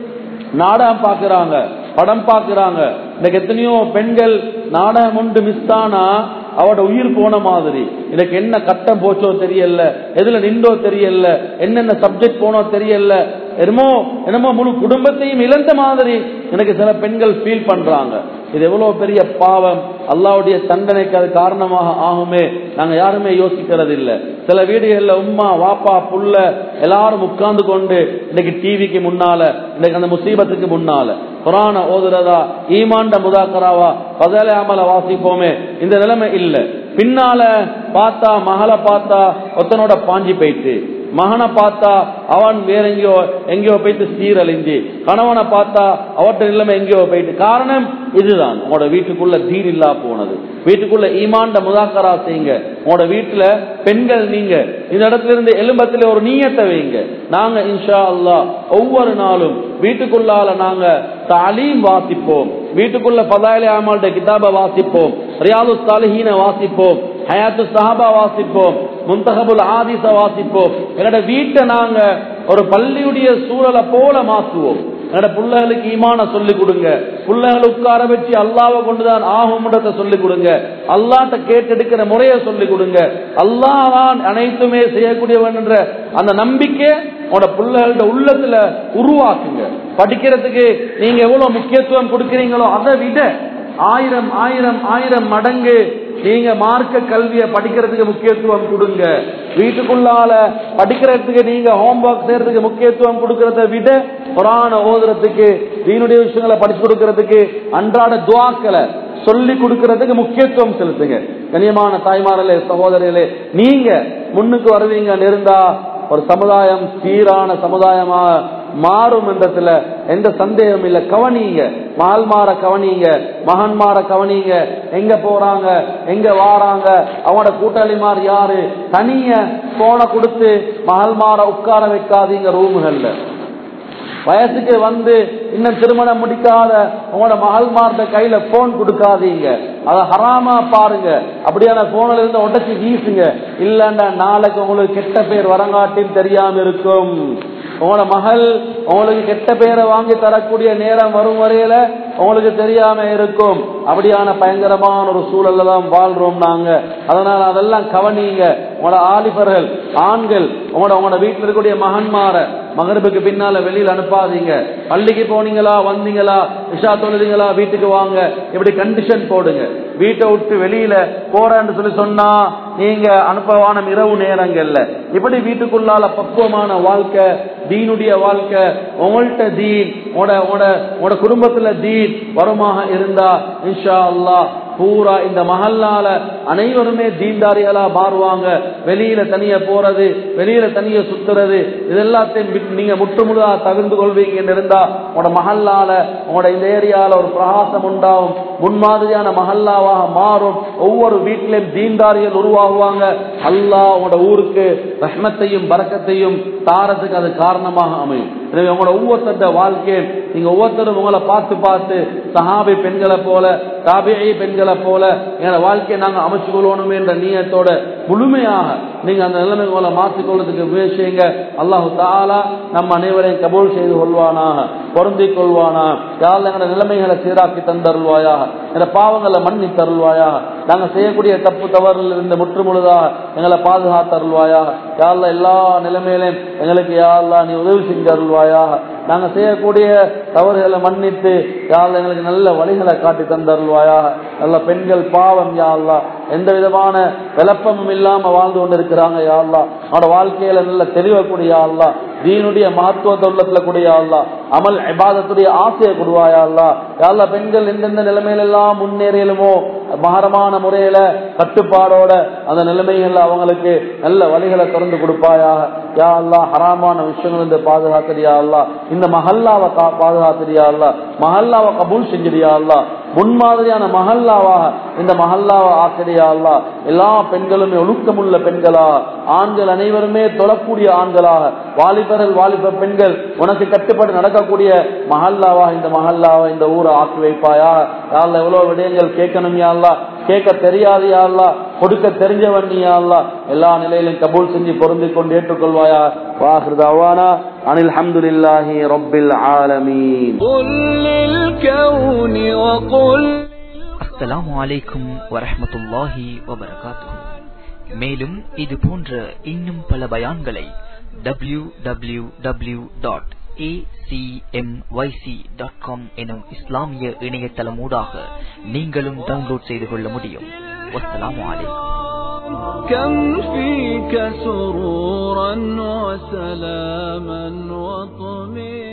நாடகம் பாக்குறாங்க படம் பாக்குறாங்க இன்னைக்கு எத்தனையோ பெண்கள் நாடகம் ஒன்று மிஸ் ஆனா அவட உயிர் போன மாதிரி எனக்கு என்ன கட்டம் போச்சோ தெரியல எதுல நின்றோ தெரியல என்னென்ன சப்ஜெக்ட் போனோ தெரியல என்னமோ என்னமோ முழு குடும்பத்தையும் இழந்த மாதிரி எனக்கு சில பெண்கள் ஃபீல் பண்றாங்க இது எவ்வளவு பெரிய பாவம் அல்லாவுடைய தண்டனைக்கு அது காரணமாக ஆகுமே நாங்க யாருமே யோசிக்கிறது இல்ல சில வீடுகள்ல உம்மா வாப்பா புள்ள எல்லாரும் உட்கார்ந்து கொண்டு இன்னைக்கு டிவிக்கு முன்னால இன்னைக்கு அந்த முசீபத்துக்கு முன்னால குரான ஓதுறதா ஈமாண்ட முதாக்கராவா பதலை அமல வாசிப்போமே இந்த நிலைமை இல்ல பின்னால பார்த்தா மகளை பார்த்தா ஒத்தனோட பாஞ்சி போயிட்டு மகனை பார்த்தா அவன் வேற எங்கேயோ எங்கேயோ போயிட்டு சீரழிஞ்சு கணவனை பார்த்தா அவட்ட நிலைமை எங்கேயோ போயிட்டு காரணம் இதுதான் உங்களோட வீட்டுக்குள்ள தீர் இல்லா போனது வீட்டுக்குள்ள ஈமாண்ட முதாக்கரா செய்யுங்க உங்களோட வீட்டுல பெண்கள் நீங்க இந்த இடத்துல இருந்து எலும்பத்துல ஒரு நீயத்தை வைங்க நாங்க இன்ஷா அல்லா ஒவ்வொரு நாளும் வீட்டுக்குள்ளால நாங்க தாலீம் வாசிப்போம் வீட்டுக்குள்ள பதாயிலே ஆமால்ட கிதாப வாசிப்போம் ரியாது சாலிஹீன வாசிப்போம் ஹயாத்து சஹாபா வாசிப்போம் முந்தகபுல் ஆதிச வாசிப்போம் என்னோட வீட்டை நாங்க ஒரு பள்ளியுடைய சூழலை போல மாற்றுவோம் என்னோட பிள்ளைகளுக்கு ஈமான சொல்லி கொடுங்க பிள்ளைகளை உட்கார வச்சு அல்லாவை கொண்டுதான் ஆகும்ன்றத சொல்லி கொடுங்க அல்லாட்ட கேட்டெடுக்கிற முறையை சொல்லி கொடுங்க அல்லாதான் அனைத்துமே செய்யக்கூடியவன் என்ற அந்த நம்பிக்கை உங்களோட பிள்ளைகளோட உள்ளத்துல உருவாக்குங்க படிக்கிறதுக்கு நீங்க எவ்வளவு முக்கியத்துவம் கொடுக்கிறீங்களோ அதை விட ஆயிரம் ஆயிரம் ஆயிரம் மடங்கு நீங்க மார்க்க கல்வியை படிக்கிறதுக்கு முக்கியத்துவம் கொடுங்க வீட்டுக்குள்ளால படிக்கிறதுக்கு நீங்க ஹோம்ஒர்க் செய்யறதுக்கு முக்கியத்துவம் கொடுக்கறத விட புராண ஓதுறதுக்கு தீனுடைய விஷயங்களை படிச்சு கொடுக்கறதுக்கு அன்றாட துவாக்களை சொல்லி கொடுக்கறதுக்கு முக்கியத்துவம் செலுத்துங்க கனியமான தாய்மார்களே சகோதரிகளே நீங்க முன்னுக்கு வருவீங்க இருந்தா ஒரு சமுதாயம் சீரான சமுதாயமா மாறும் என்றதுல எந்த சந்தேகம் இல்ல கவனிங்க மகள்மார கவனிங்க மகன்மார கவனிங்க எங்க போறாங்க எங்க வாராங்க அவனோட கூட்டாளிமார் யாரு தனிய போன கொடுத்து மகள்மார உட்கார வைக்காதீங்க ரூமுகள்ல வயசுக்கு வந்து இன்னும் திருமணம் முடிக்காத உங்களோட மகள்மார்ட கையில போன் கொடுக்காதீங்க அத ஹராமா பாருங்க அப்படியான போன்ல இருந்து உடச்சி வீசுங்க இல்லன்னா நாளைக்கு உங்களுக்கு கெட்ட பேர் வரங்காட்டின்னு தெரியாம இருக்கும் உங்களோட மகள் உங்களுக்கு கெட்ட பேரை வாங்கி தரக்கூடிய நேரம் வரும் வரையில உங்களுக்கு தெரியாம இருக்கும் அப்படியான பயங்கரமான ஒரு சூழல்ல தான் வாழ்றோம் நாங்க அதனால அதெல்லாம் கவனிங்க உங்களோட ஆலிபர்கள் ஆண்கள் உங்களோட உங்களோட வீட்டில் இருக்கக்கூடிய மகன்மார மகரபுக்கு பின்னால வெளியில அனுப்பாதீங்க பள்ளிக்கு போனீங்களா வந்தீங்களா இஷா தொழுதீங்களா வீட்டுக்கு வாங்க இப்படி கண்டிஷன் போடுங்க வீட்டை விட்டு வெளியில போறேன்னு சொல்லி சொன்னா நீங்க அனுப்பவான இரவு நேரங்கள்ல இப்படி வீட்டுக்குள்ளால பக்குவமான வாழ்க்கை தீனுடைய வாழ்க்கை உங்கள்கிட்ட தீன் உங்களோட உங்களோட உங்களோட குடும்பத்துல தீன் வருமாக இருந்தா இன்ஷா அல்லாஹ் பூரா இந்த மஹல்லால அனைவருமே தீன்தாரிகளா மாறுவாங்க வெளியில தனிய போறது வெளியில தனிய சுத்துறது இது எல்லாத்தையும் விட்டு நீங்க முற்றுமுழுதா தவிர்த்து கொள்வீங்கன்னு இருந்தா உங்களோட மஹல்லால உங்களோட இந்த ஏரியால ஒரு பிரகாசம் உண்டாகும் முன்மாதிரியான மஹல்லாவாக மாறும் ஒவ்வொரு வீட்டிலையும் தீன்தாரிகள் உருவாகுவாங்க அல்லாஹ் உங்களோட ஊருக்கு ரஹ்மத்தையும் பறக்கத்தையும் தாரத்துக்கு அது காரணமாக அமையும் எனவே உங்களோட ஒவ்வொருத்தருடைய வாழ்க்கையை நீங்க ஒவ்வொருத்தரும் உங்களை பார்த்து பார்த்து சஹாபி பெண்களை போல தாபியை பெண்களை போல எங்களோட வாழ்க்கையை நாங்க அமைச்சு கொள்ளணும் என்ற நீயத்தோட முழுமையாக நீங்க அந்த நிலைமை உங்களை மாற்றிக்கொள்றதுக்கு முயற்சிங்க அல்லாஹு தாலா நம்ம அனைவரையும் கபூல் செய்து கொள்வானாக பொருந்திக் கொள்வானாக யார் எங்களோட நிலைமைகளை சீராக்கி தந்தருள்வாயாக எங்களோட பாவங்களை மன்னி தருள்வாயாக நாங்க செய்யக்கூடிய தப்பு தவறில் இருந்து முற்றுமுழுதாக எங்களை பாதுகாத்தருள்வாயாக யாழ்ல எல்லா நிலைமையிலையும் எங்களுக்கு யாழ்லா நீ உதவி செஞ்சருள்வாயாக நாங்க செய்யக்கூடிய தவறுகளை மன்னித்து யாழ் எங்களுக்கு நல்ல வழிகளை காட்டி தந்தருள்வாயாக நல்ல பெண்கள் பாவம் யாழ்லா எந்த விதமான விளப்பமும் இல்லாம வாழ்ந்து கொண்டு இருக்கிறாங்க யாழ்லா அவனோட வாழ்க்கையில நல்ல தெளிவக்கூடிய யாழ்லா தீனுடைய மகத்துவ உள்ளத்துல கூடிய அல்லா அமல் இபாதத்துடைய ஆசையை கொடுவாயா அல்லா யாழ்லா பெண்கள் எந்தெந்த நிலைமையில எல்லாம் முன்னேறியலுமோ மகரமான முறையில கட்டுப்பாடோட அந்த நிலைமைகள்ல அவங்களுக்கு நல்ல வழிகளை திறந்து கொடுப்பாயாக யா அல்லா ஹராமான விஷயங்கள் இருந்து பாதுகாத்திரியா அல்லா இந்த மஹல்லாவை கா- பாதுகாத்திரியா அல்லா மஹல்லாவை கபூல் செஞ்சிரியா அல்லா முன்மாதிரியான மஹல்லாவாக இந்த மஹல்லாவை ஆக்கிரியா அல்லா எல்லா பெண்களுமே ஒழுக்கமுள்ள பெண்களா ஆண்கள் அனைவருமே தொழக்கூடிய ஆண்களாக வாலிபர்கள் வாலிப பெண்கள் உனக்கு கட்டுப்பட்டு நடக்கக்கூடிய மஹல்லாவா இந்த மஹல்லாவா இந்த ஊரை ஆக்கி வைப்பாயா யாழ்ல எவ்வளவு விடயங்கள் கேட்கணும் யாழ்லா கேட்க தெரியாது யா அல்லாஹ் கொடுக்க தெரிஞ்சவன் நீ யா அல்லாஹ் எல்லா நிலையிலும் கபூல் செஞ்சு பொருந்தி கொண்டு ஏற்றுக்கொள்வாயா வாஹிர் தவானா அனில் ஹம்துலில்லாஹி ரப்பில் ஆலமீன்
قل للكون وقل
அஸ்ஸலாமு அலைக்கும் வரஹ்மத்துல்லாஹி வபரகாத்துஹு மேலும் இது போன்ற இன்னும் பல பயான்களை டபிள்யூ டபிள்யூ டபிள்யூ டாட் எனும் இஸ்லாமிய இணையதளமூடாக நீங்களும் டவுன்லோட் செய்து கொள்ள முடியும் வஸ்ஸலாமு அலைக்கும்
كم فيك سرورا وسلاما وطمئنا